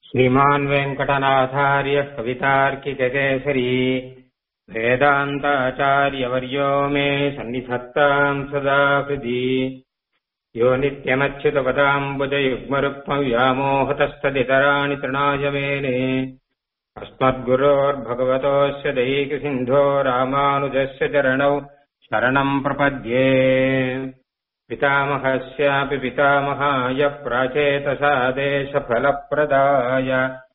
श्रीमान् वेङ्कटनाथार्यः कवितार्किककेसरी वेदान्ताचार्यवर्यो मे सन्निधत्ताम् सदा हृदि यो नित्यमच्युतपदाम्बुजयुग्मरुक्मव्यामोहतस्तदितराणि तृणाय मेने अस्मद्गुरोर्भगवतोऽस्य दैकसिन्धो रामानुजस्य चरणौ शरणम् प्रपद्ये पितामहस्यापि पितामहाय प्राचेतसादेशफलप्रदाय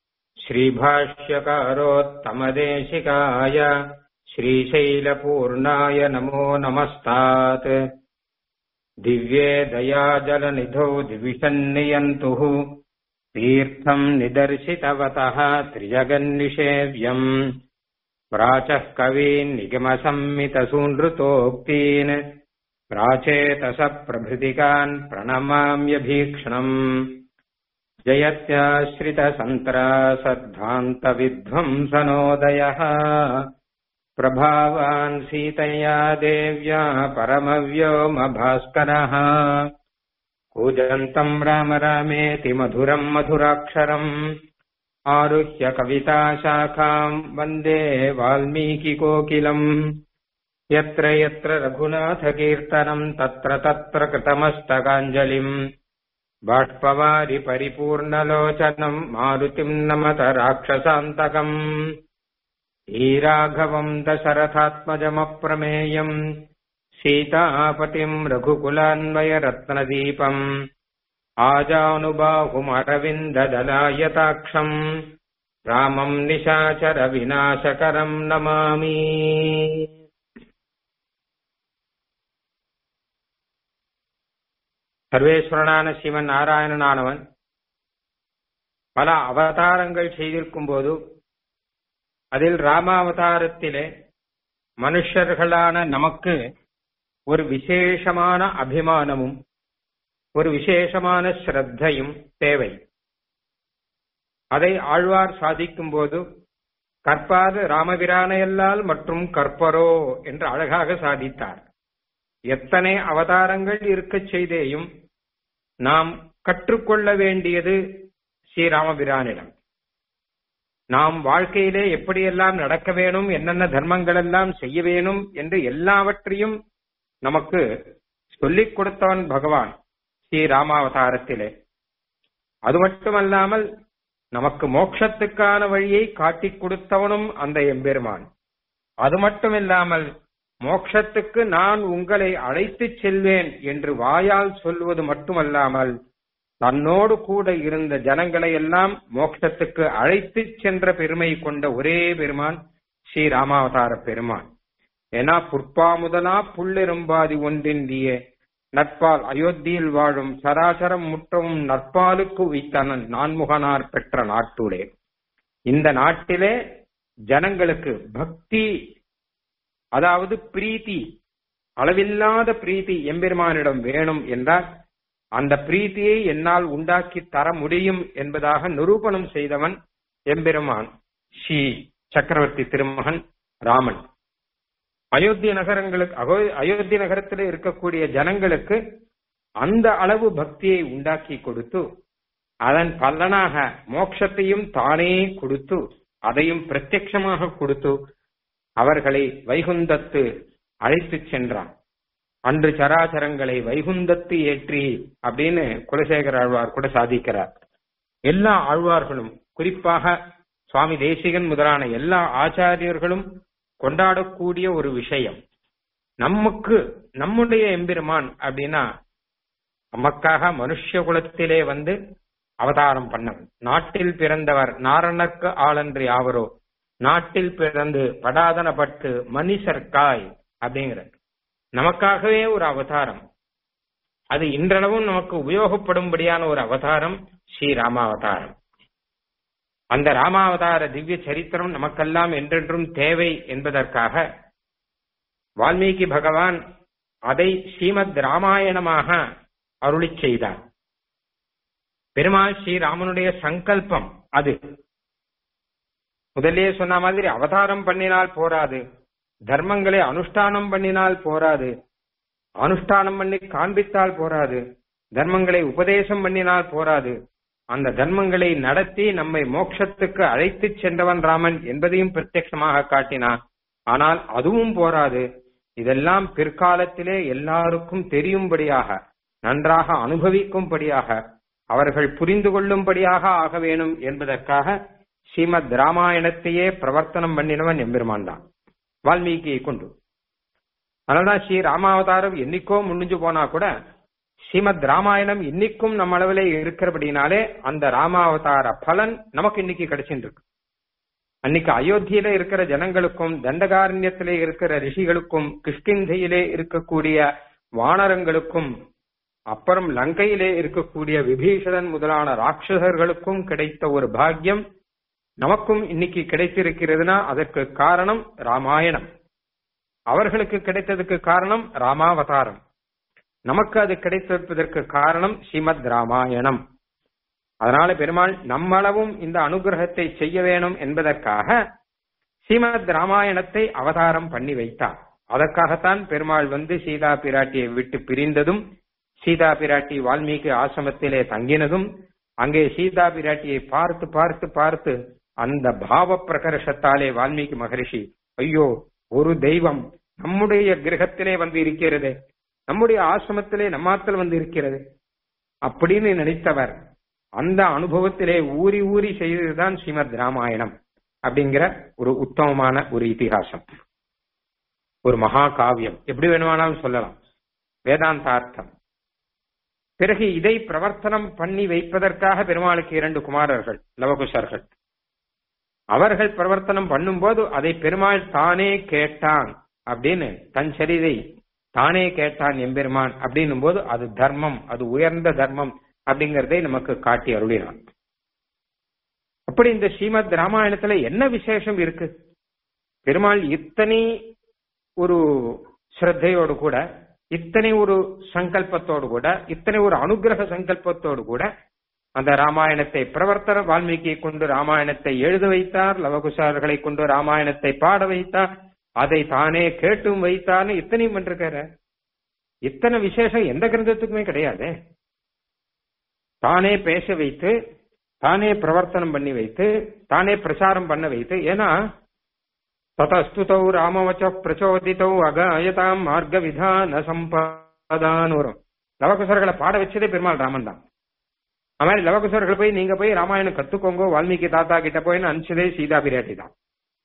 श्रीभाष्यकारोत्तमदेशिकाय श्रीशैलपूर्णाय नमो नमस्तात् दिव्ये दयाजलनिधौ दिविषन्नियन्तुः तीर्थम् निदर्शितवतः त्रिजगन्निषेव्यम् प्राचः कवीन् निगमसम्मितसूनृतोक्तीन् प्राचेतसप्रभृतिकान् प्रणमाम्यभीक्ष्णम् जयत्याश्रितसन्त्रासद्धान्तविध्वंसनोदयः प्रभावान् सीतया देव्या परमव्योमभास्करः कूजन्तम् राम रामेति मधुरम् मधुराक्षरम् आरुह्य कविताशाखाम् वन्दे वाल्मीकिकोकिलम् यत्र यत्र रघुनाथकीर्तनम् तत्र तत्र कृतमस्तकाञ्जलिम् बाष्पवारि परिपूर्णलोचनम् मारुतिम् नमत राक्षसान्तकम् ईराघवम् दशरथात्मजमप्रमेयम् सीतापतिम् रघुकुलान्वयरत्नदीपम् आजानुबाहुमरविन्ददलायताक्षम् रामम् निशाचरविनाशकरम् नमामि சர்வேஸ்வரனான சிவன் நாராயணனானவன் பல அவதாரங்கள் செய்திருக்கும் போது அதில் ராமாவதாரத்திலே மனுஷர்களான நமக்கு ஒரு விசேஷமான அபிமானமும் ஒரு விசேஷமான ஸ்ரத்தையும் தேவை அதை ஆழ்வார் சாதிக்கும் போது கற்பாது ராமபிரானையல்லால் மற்றும் கற்பரோ என்று அழகாக சாதித்தார் எத்தனை அவதாரங்கள் இருக்கச் செய்தேயும் நாம் கற்றுக்கொள்ள வேண்டியது ஸ்ரீராமபிரானிடம் நாம் வாழ்க்கையிலே எப்படியெல்லாம் நடக்க வேணும் என்னென்ன தர்மங்கள் எல்லாம் செய்ய வேணும் என்று எல்லாவற்றையும் நமக்கு சொல்லிக் கொடுத்தவன் பகவான் ஸ்ரீராமாவதாரத்திலே அது மட்டுமல்லாமல் நமக்கு மோட்சத்துக்கான வழியை காட்டிக் கொடுத்தவனும் அந்த எம்பெருமான் அது மட்டுமில்லாமல் மோக்ஷத்துக்கு நான் உங்களை அழைத்துச் செல்வேன் என்று வாயால் சொல்வது மட்டுமல்லாமல் தன்னோடு கூட இருந்த ஜனங்களை எல்லாம் மோட்சத்துக்கு அழைத்துச் சென்ற பெருமை கொண்ட ஒரே பெருமான் ஸ்ரீ ராமாவதார பெருமான் ஏன்னா புற்பா முதலா புள்ளெரும்பாதி ஒன்றின்றிய நட்பால் அயோத்தியில் வாழும் சராசரம் முற்றவும் நற்பாலுக்கு உய்த்தனன் நான்முகனார் பெற்ற நாட்டுடே இந்த நாட்டிலே ஜனங்களுக்கு பக்தி அதாவது பிரீத்தி அளவில்லாத பிரீத்தி எம்பெருமானிடம் வேணும் என்றால் அந்த பிரீத்தியை என்னால் உண்டாக்கி தர முடியும் என்பதாக நிரூபணம் செய்தவன் எம்பெருமான் ஸ்ரீ சக்கரவர்த்தி திருமகன் ராமன் அயோத்தி நகரங்களுக்கு அயோத்தி நகரத்தில் இருக்கக்கூடிய ஜனங்களுக்கு அந்த அளவு பக்தியை உண்டாக்கி கொடுத்து அதன் பலனாக மோட்சத்தையும் தானே கொடுத்து அதையும் பிரத்யட்சமாக கொடுத்து அவர்களை வைகுந்தத்து அழைத்துச் சென்றான் அன்று சராச்சரங்களை வைகுந்தத்து ஏற்றி அப்படின்னு குலசேகர ஆழ்வார் கூட சாதிக்கிறார் எல்லா ஆழ்வார்களும் குறிப்பாக சுவாமி தேசிகன் முதலான எல்லா ஆச்சாரியர்களும் கொண்டாடக்கூடிய ஒரு விஷயம் நமக்கு நம்முடைய எம்பெருமான் அப்படின்னா நமக்காக மனுஷ குலத்திலே வந்து அவதாரம் பண்ணவன் நாட்டில் பிறந்தவர் நாரணர்க்கு ஆளன்றி ஆவரோ நாட்டில் பிறந்து படாதனப்பட்டு மனுஷர்காய் அப்படிங்கிற நமக்காகவே ஒரு அவதாரம் அது இன்றளவும் நமக்கு உபயோகப்படும்படியான ஒரு அவதாரம் ஸ்ரீ ராமாவதாரம் அந்த ராமாவதார திவ்ய சரித்திரம் நமக்கெல்லாம் என்றென்றும் தேவை என்பதற்காக வால்மீகி பகவான் அதை ஸ்ரீமத் ராமாயணமாக அருளி செய்தார் பெருமாள் ஸ்ரீராமனுடைய சங்கல்பம் அது முதலே சொன்ன மாதிரி அவதாரம் பண்ணினால் போராது தர்மங்களை அனுஷ்டானம் பண்ணினால் போராது அனுஷ்டானம் பண்ணி காண்பித்தால் போராது தர்மங்களை உபதேசம் பண்ணினால் போராது அந்த தர்மங்களை நடத்தி நம்மை மோட்சத்துக்கு அழைத்து சென்றவன் ராமன் என்பதையும் பிரத்யட்சமாக காட்டினான் ஆனால் அதுவும் போராது இதெல்லாம் பிற்காலத்திலே எல்லாருக்கும் தெரியும்படியாக நன்றாக அனுபவிக்கும்படியாக அவர்கள் புரிந்து கொள்ளும்படியாக ஆக வேணும் என்பதற்காக ஸ்ரீமத் ராமாயணத்தையே பிரவர்த்தனம் பண்ணினவன் எம்பெருமான் தான் வால்மீகியை கொண்டு அதனால்தான் ஸ்ரீ ராமாவதாரம் என்னைக்கோ முடிஞ்சு போனா கூட ஸ்ரீமத் ராமாயணம் இன்னைக்கும் நம்ம அளவில் இருக்கிறபடினாலே அந்த ராமாவதார பலன் நமக்கு இன்னைக்கு கிடைச்சிட்டு இருக்கு அன்னைக்கு அயோத்தியில இருக்கிற ஜனங்களுக்கும் தண்டகாரண்யத்திலே இருக்கிற ரிஷிகளுக்கும் கிருஷ்கிந்தையிலே இருக்கக்கூடிய வானரங்களுக்கும் அப்புறம் லங்கையிலே இருக்கக்கூடிய விபீஷணன் முதலான ராட்சசர்களுக்கும் கிடைத்த ஒரு பாக்கியம் நமக்கும் இன்னைக்கு கிடைத்திருக்கிறதுனா அதற்கு காரணம் ராமாயணம் அவர்களுக்கு கிடைத்ததுக்கு காரணம் ராமாவதாரம் நமக்கு அது கிடைத்திருப்பதற்கு காரணம் ஸ்ரீமத் ராமாயணம் அதனால பெருமாள் நம்மளவும் இந்த அனுகிரகத்தை செய்ய வேணும் என்பதற்காக ஸ்ரீமத் ராமாயணத்தை அவதாரம் பண்ணி வைத்தார் அதற்காகத்தான் பெருமாள் வந்து சீதா பிராட்டியை விட்டு பிரிந்ததும் சீதா பிராட்டி வால்மீகி ஆசிரமத்திலே தங்கினதும் அங்கே சீதா பிராட்டியை பார்த்து பார்த்து பார்த்து அந்த பாவ பிரகர்ஷத்தாலே வால்மீகி மகரிஷி ஐயோ ஒரு தெய்வம் நம்முடைய கிரகத்திலே வந்து இருக்கிறது நம்முடைய ஆசிரமத்திலே நம்மாத்தில் வந்து இருக்கிறது அப்படின்னு நினைத்தவர் அந்த அனுபவத்திலே ஊறி ஊறி செய்ததுதான் ஸ்ரீமத் ராமாயணம் அப்படிங்கிற ஒரு உத்தமமான ஒரு இதிகாசம் ஒரு மகா காவியம் எப்படி வேணுமானாலும் சொல்லலாம் வேதாந்தார்த்தம் பிறகு இதை பிரவர்த்தனம் பண்ணி வைப்பதற்காக பெருமாளுக்கு இரண்டு குமாரர்கள் லவகுஷர்கள் அவர்கள் பிரவர்த்தனம் பண்ணும்போது அதை பெருமாள் தானே கேட்டான் அப்படின்னு தன் சரிதை தானே கேட்டான் எம்பெருமான் அப்படின்னும் போது அது தர்மம் அது உயர்ந்த தர்மம் அப்படிங்கறதை நமக்கு காட்டி அருளினான் அப்படி இந்த ஸ்ரீமத் ராமாயணத்துல என்ன விசேஷம் இருக்கு பெருமாள் இத்தனை ஒரு ஸ்ரத்தையோடு கூட இத்தனை ஒரு சங்கல்பத்தோடு கூட இத்தனை ஒரு அனுகிரக சங்கல்பத்தோடு கூட அந்த ராமாயணத்தை பிரவர்த்தன வால்மீகியை கொண்டு ராமாயணத்தை எழுத வைத்தார் லவகுஷார்களை கொண்டு ராமாயணத்தை பாட வைத்தார் அதை தானே கேட்டும் வைத்தார்னு இத்தனையும் பண்ணிருக்காரு இத்தனை விசேஷம் எந்த கிரந்தத்துக்குமே கிடையாது தானே பேச வைத்து தானே பிரவர்த்தனம் பண்ணி வைத்து தானே பிரச்சாரம் பண்ண வைத்து ஏன்னா ததஸ்துதௌ ராமவச்ச பிரச்சோதித்தௌ அகாயதாம் மார்க்க விதான சம்பாதான்னு வரும் லவகுசர்களை பாட வச்சதே பெருமாள் ராமன் தான் அது மாதிரி லவகுசர்கள் போய் நீங்க போய் ராமாயணம் கத்துக்கோங்க வால்மீகி தாத்தா கிட்ட போய் அனுப்பிச்சதே சீதா பிராட்டி தான்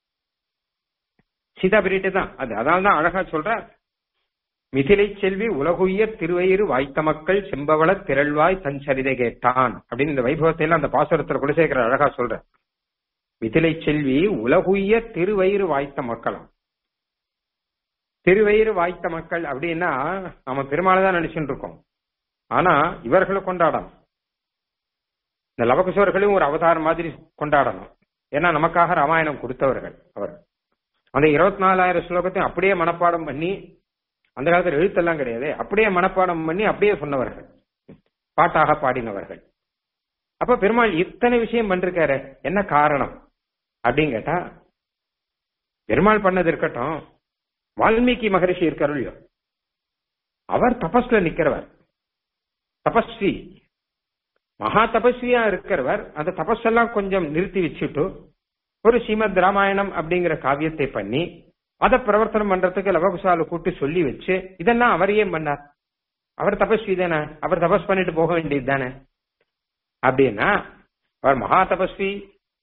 சீதா பிராட்டி தான் அது அதனால தான் அழகா சொல்ற மிதிலை செல்வி உலகுய்ய திருவயிறு வாய்த்த மக்கள் செம்பவள திரள்வாய் தன் சரிதை கேட்டான் அப்படின்னு இந்த வைபவத்தை எல்லாம் அந்த பாசுரத்துல குலசேகர அழகா சொல்ற மிதிலை செல்வி உலகுய்ய திருவயிறு வாய்த்த மக்களாம் திருவயிறு வாய்த்த மக்கள் அப்படின்னா நம்ம பெருமாளை தான் நினைச்சுட்டு இருக்கோம் ஆனா இவர்களை கொண்டாடணும் இந்த லவகுசோர்களையும் ஒரு அவதாரம் மாதிரி கொண்டாடணும் ஏன்னா நமக்காக ராமாயணம் கொடுத்தவர்கள் அவர் அந்த இருபத்தி நாலாயிரம் ஸ்லோகத்தையும் அப்படியே மனப்பாடம் பண்ணி அந்த காலத்துல எழுத்தெல்லாம் கிடையாது அப்படியே மனப்பாடம் பண்ணி அப்படியே சொன்னவர்கள் பாட்டாக பாடினவர்கள் அப்ப பெருமாள் இத்தனை விஷயம் பண்ணிருக்காரு என்ன காரணம் அப்படின்னு கேட்டா பெருமாள் பண்ணது இருக்கட்டும் வால்மீகி மகரிஷி இருக்காரு இல்லையோ அவர் தபஸ்ல நிக்கிறவர் தபஸ்வி மகா தபஸ்வியா இருக்கிறவர் அந்த தபஸெல்லாம் கொஞ்சம் நிறுத்தி வச்சுட்டு ஒரு ஸ்ரீமத் ராமாயணம் அப்படிங்கிற காவியத்தை பண்ணி அதை பிரவர்த்தனம் பண்றதுக்கு லவகுசால கூட்டு சொல்லி வச்சு இதெல்லாம் அவர் ஏன் பண்ணார் அவர் தபஸ்வி தானே அவர் தபஸ் பண்ணிட்டு போக வேண்டியது தானே அப்படின்னா அவர் மகா தபஸ்வி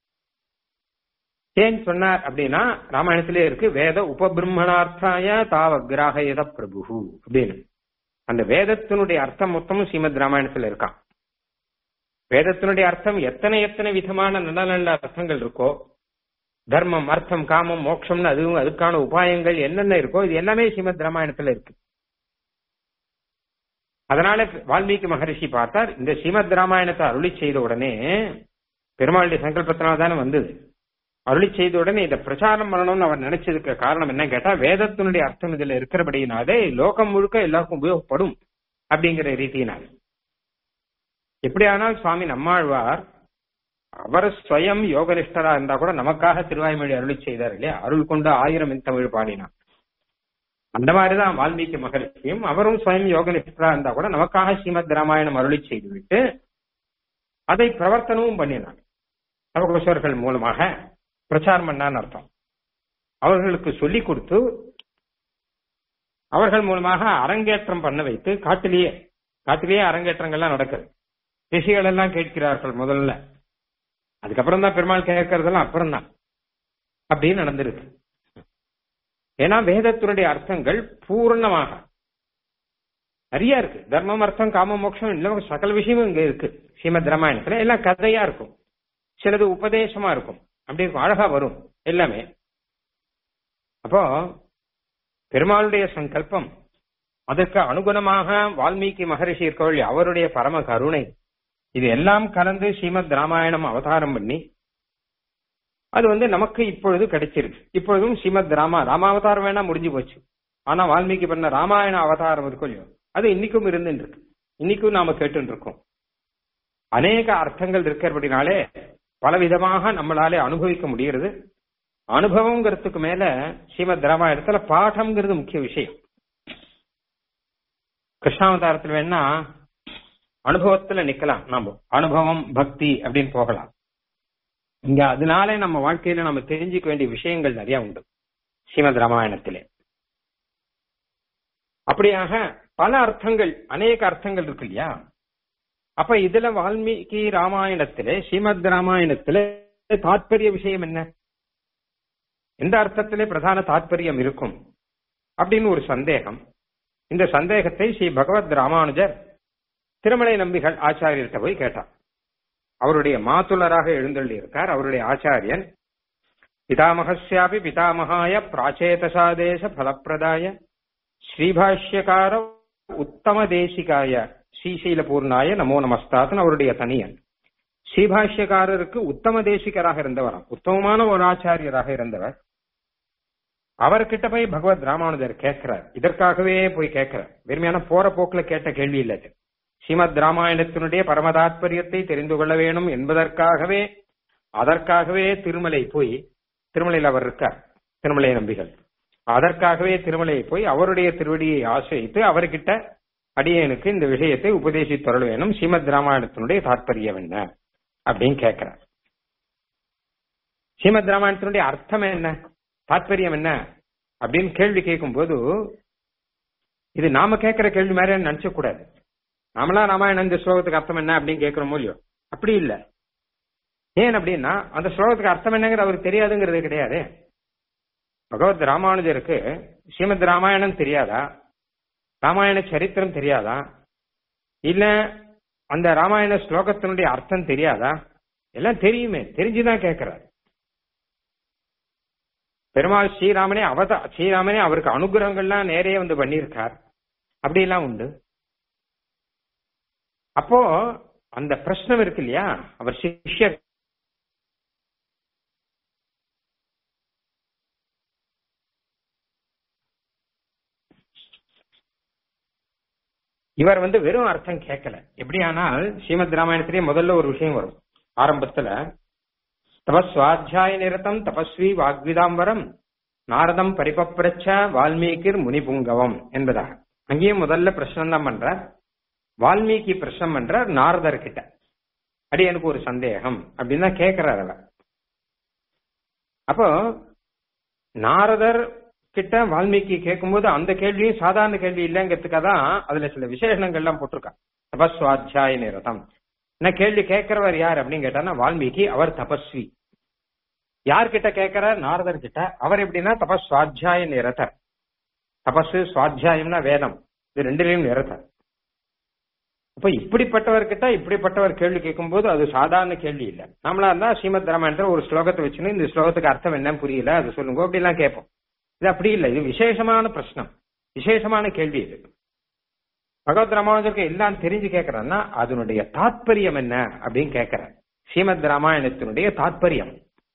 ஏன் சொன்னார் அப்படின்னா ராமாயணத்திலே இருக்கு வேத உபபிரம்மணார்த்தாய தாவ கிராகயத பிரபு அப்படின்னு அந்த வேதத்தினுடைய அர்த்தம் மொத்தமும் ஸ்ரீமத் ராமாயணத்துல இருக்கான் வேதத்தினுடைய அர்த்தம் எத்தனை எத்தனை விதமான நல்ல நல்ல அர்த்தங்கள் இருக்கோ தர்மம் அர்த்தம் காமம் மோட்சம்னு அதுவும் அதுக்கான உபாயங்கள் என்னென்ன இருக்கோ இது எல்லாமே ஸ்ரீமத் ராமாயணத்துல இருக்கு அதனால வால்மீகி மகரிஷி பார்த்தார் இந்த ஸ்ரீமத் ராமாயணத்தை அருளி செய்த உடனே பெருமாளுடைய சங்கல்பத்தினால தானே வந்தது அருளி செய்த உடனே இதை பிரச்சாரம் பண்ணணும்னு அவர் நினைச்சதுக்கு காரணம் என்னன்னு கேட்டா வேதத்தினுடைய அர்த்தம் இதுல இருக்கிறபடினாலே லோகம் முழுக்க எல்லாருக்கும் உபயோகப்படும் அப்படிங்கிற ரீதியினால் எப்படியானால் சுவாமி நம்மாழ்வார் அவர் ஸ்வயம் யோகனிஷ்டரா இருந்தா கூட நமக்காக திருவாய்மொழி அருளி செய்தார் இல்லையா அருள் கொண்டு ஆயிரம் என் தமிழ் பாடினார் அந்த மாதிரிதான் வால்மீகி மகரிஷியும் அவரும் ஸ்வயம் யோகனிஷ்டரா இருந்தா கூட நமக்காக ஸ்ரீமத் ராமாயணம் அருளி செய்துவிட்டு அதை பிரவர்த்தனமும் பண்ணினார் நவகோஷர்கள் மூலமாக பிரச்சாரம் பண்ணான்னு அர்த்தம் அவர்களுக்கு சொல்லிக் கொடுத்து அவர்கள் மூலமாக அரங்கேற்றம் பண்ண வைத்து காட்டிலேயே காட்டிலேயே அரங்கேற்றங்கள்லாம் நடக்குது ரிஷிகள் எல்லாம் கேட்கிறார்கள் முதல்ல அதுக்கப்புறம் தான் பெருமாள் கேட்கறதெல்லாம் அப்புறம் தான் அப்படின்னு நடந்திருக்கு ஏன்னா வேதத்தினுடைய அர்த்தங்கள் பூர்ணமாக நிறைய இருக்கு தர்மம் அர்த்தம் காம மோட்சம் இல்ல சகல விஷயமும் இங்க இருக்கு ஸ்ரீமத் ராமாயணத்துல எல்லாம் கதையா இருக்கும் சிலது உபதேசமா இருக்கும் அப்படி இருக்கும் அழகா வரும் எல்லாமே அப்போ பெருமாளுடைய சங்கல்பம் அதற்கு அனுகுணமாக வால்மீகி மகரிஷி இருக்கவழி அவருடைய பரம கருணை இது எல்லாம் கலந்து ஸ்ரீமத் ராமாயணம் அவதாரம் பண்ணி அது வந்து நமக்கு இப்பொழுது கிடைச்சிருக்கு இப்பொழுதும் ஸ்ரீமத் ராமா ராமாவதாரம் வேணா முடிஞ்சு போச்சு ஆனா வால்மீகி பண்ண ராமாயண அவதாரம் இருக்கும் இல்லையோ அது இன்னைக்கும் இருந்துட்டு இருக்கு இன்னைக்கும் நாம கேட்டு இருக்கோம் அநேக அர்த்தங்கள் இருக்கிறபடினாலே பலவிதமாக நம்மளாலே அனுபவிக்க முடிகிறது அனுபவங்கிறதுக்கு மேல ஸ்ரீமத் ராமாயணத்துல பாடம்ங்கிறது முக்கிய விஷயம் கிருஷ்ணாவதாரத்தில் வேணா அனுபவத்துல நிக்கலாம் நாம அனுபவம் பக்தி அப்படின்னு போகலாம் இங்க அதனாலே நம்ம வாழ்க்கையில நம்ம தெரிஞ்சுக்க வேண்டிய விஷயங்கள் நிறைய உண்டு ஸ்ரீமத் ராமாயணத்திலே அப்படியாக பல அர்த்தங்கள் அநேக அர்த்தங்கள் இருக்கு இல்லையா அப்ப இதுல வால்மீகி ராமாயணத்திலே ஸ்ரீமத் ராமாயணத்திலே தாற்பரிய விஷயம் என்ன எந்த அர்த்தத்திலே பிரதான தாற்பயம் இருக்கும் அப்படின்னு ஒரு சந்தேகம் இந்த சந்தேகத்தை ஸ்ரீ பகவத் ராமானுஜர் திருமலை நம்பிகள் ஆச்சாரியர்கிட்ட போய் கேட்டார் அவருடைய மாத்துலராக எழுந்தள்ளி இருக்கார் அவருடைய ஆச்சாரியன் பிதாமகஸ்யாபி பிதாமகாய பிராச்சேதசாதேச பலப்பிரதாய ஸ்ரீபாஷ்யகார உத்தம தேசிகாய ஸ்ரீசைல பூர்ணாய நமோ நமஸ்தாத்தன் அவருடைய தனியன் ஸ்ரீபாஷ்யக்காரருக்கு உத்தம தேசிகராக இருந்தவராம் உத்தமமான ஒரு ஆச்சாரியராக இருந்தவர் அவர்கிட்ட போய் பகவத் ராமானுஜர் கேட்கிறார் இதற்காகவே போய் கேட்கிறார் வெறுமையான போற போக்குல கேட்ட கேள்வி இல்லை அது ஸ்ரீமத் ராமாயணத்தினுடைய பரமதாத்பரியத்தை தெரிந்து கொள்ள வேணும் என்பதற்காகவே அதற்காகவே திருமலை போய் திருமலையில் அவர் இருக்கார் திருமலை நம்பிகள் அதற்காகவே திருமலையை போய் அவருடைய திருவடியை ஆசிரியித்து அவர்கிட்ட அடியனுக்கு இந்த விஷயத்தை உபதேசித்தொருள் வேணும் ஸ்ரீமத் ராமாயணத்தினுடைய தாற்பயம் என்ன அப்படின்னு கேட்கிறார் ஸ்ரீமத் ராமாயணத்தினுடைய அர்த்தம் என்ன தாற்பயம் என்ன அப்படின்னு கேள்வி கேட்கும்போது இது நாம கேட்கிற கேள்வி மாதிரி நினைச்ச கூடாது நாமளா ராமாயணம் இந்த ஸ்லோகத்துக்கு அர்த்தம் என்ன அப்படின்னு கேட்கிறோம் இல்லையோ அப்படி இல்ல ஏன் அப்படின்னா அந்த ஸ்லோகத்துக்கு அர்த்தம் என்னங்கிறது அவருக்கு தெரியாதுங்கிறது கிடையாது பகவத் ராமானுஜருக்கு ஸ்ரீமத் ராமாயணம் தெரியாதா ராமாயண சரித்திரம் தெரியாதா இல்ல அந்த ராமாயண ஸ்லோகத்தினுடைய அர்த்தம் தெரியாதா எல்லாம் தெரியுமே தெரிஞ்சுதான் கேட்கிறார் பெருமாள் ஸ்ரீராமனே அவதா ஸ்ரீராமனே அவருக்கு அனுகிரகங்கள்லாம் நேரே வந்து பண்ணியிருக்கார் அப்படி எல்லாம் உண்டு அப்போ அந்த பிரശ്നം இருக்கு இல்லையா அவர் சிஷ்யர் இவர் வந்து வெறும் அர்த்தம் கேட்கல எப்படியானால் ஸ்ரீமத் ராமாயணத்திலேயே முதல்ல ஒரு விஷயம் வரும் ஆரம்பத்துல தபஸ்வாத்தியாய நிரதம் தபஸ்வி வாக்விதாம்பரம் நாரதம் பரிபப்ரச்ச வால்மீகிர் முனிபுங்கவம் என்பதாக அங்கேயும் முதல்ல பிரச்சனை தான் பண்றார் வால்மீகி பிரச்சனை பண்றார் நாரதர் கிட்ட அடி எனக்கு ஒரு சந்தேகம் அப்படின்னு தான் கேட்கிறார் அவர் அப்போ நாரதர் கிட்ட வால்மீகி கேட்கும்போது அந்த கேள்வியும் சாதாரண கேள்வி இல்லைங்கிறதுக்காக தான் அதுல சில விசேஷங்கள்லாம் போட்டிருக்கான் தபஸ்வாத்தியாய நிரதம் என்ன கேள்வி கேட்கிறவர் யார் அப்படின்னு கேட்டானா வால்மீகி அவர் தபஸ்வி யார்கிட்ட கேட்கிறார் நாரதர் கிட்ட அவர் எப்படின்னா தபஸ் சுவாத்தியாய நிரதர் தபஸ் சுவாத்தியாயம்னா வேதம் இது ரெண்டுலயும் நிரதர் அப்ப இப்படிப்பட்டவர்கிட்ட இப்படிப்பட்டவர் கேள்வி கேட்கும்போது அது சாதாரண கேள்வி இல்ல நம்மளா இருந்தா ஸ்ரீமத் ராமாயணத்துல ஒரு ஸ்லோகத்தை வச்சுன்னு இந்த ஸ்லோகத்துக்கு அர்த்தம் என்னன்னு புரியல அது சொல்லுங்க அப்படிலாம் கேட்போம் இது அப்படி இல்லை இது விசேஷமான பிரச்சனம் விசேஷமான கேள்வி இது பகவத் ராமானுஜருக்கு எல்லாம் தெரிஞ்சு கேட்கறான்னா அதனுடைய தாத்பரியம் என்ன அப்படின்னு கேட்கிறார் ஸ்ரீமத் ராமாயணத்தினுடைய தாத்பரியம்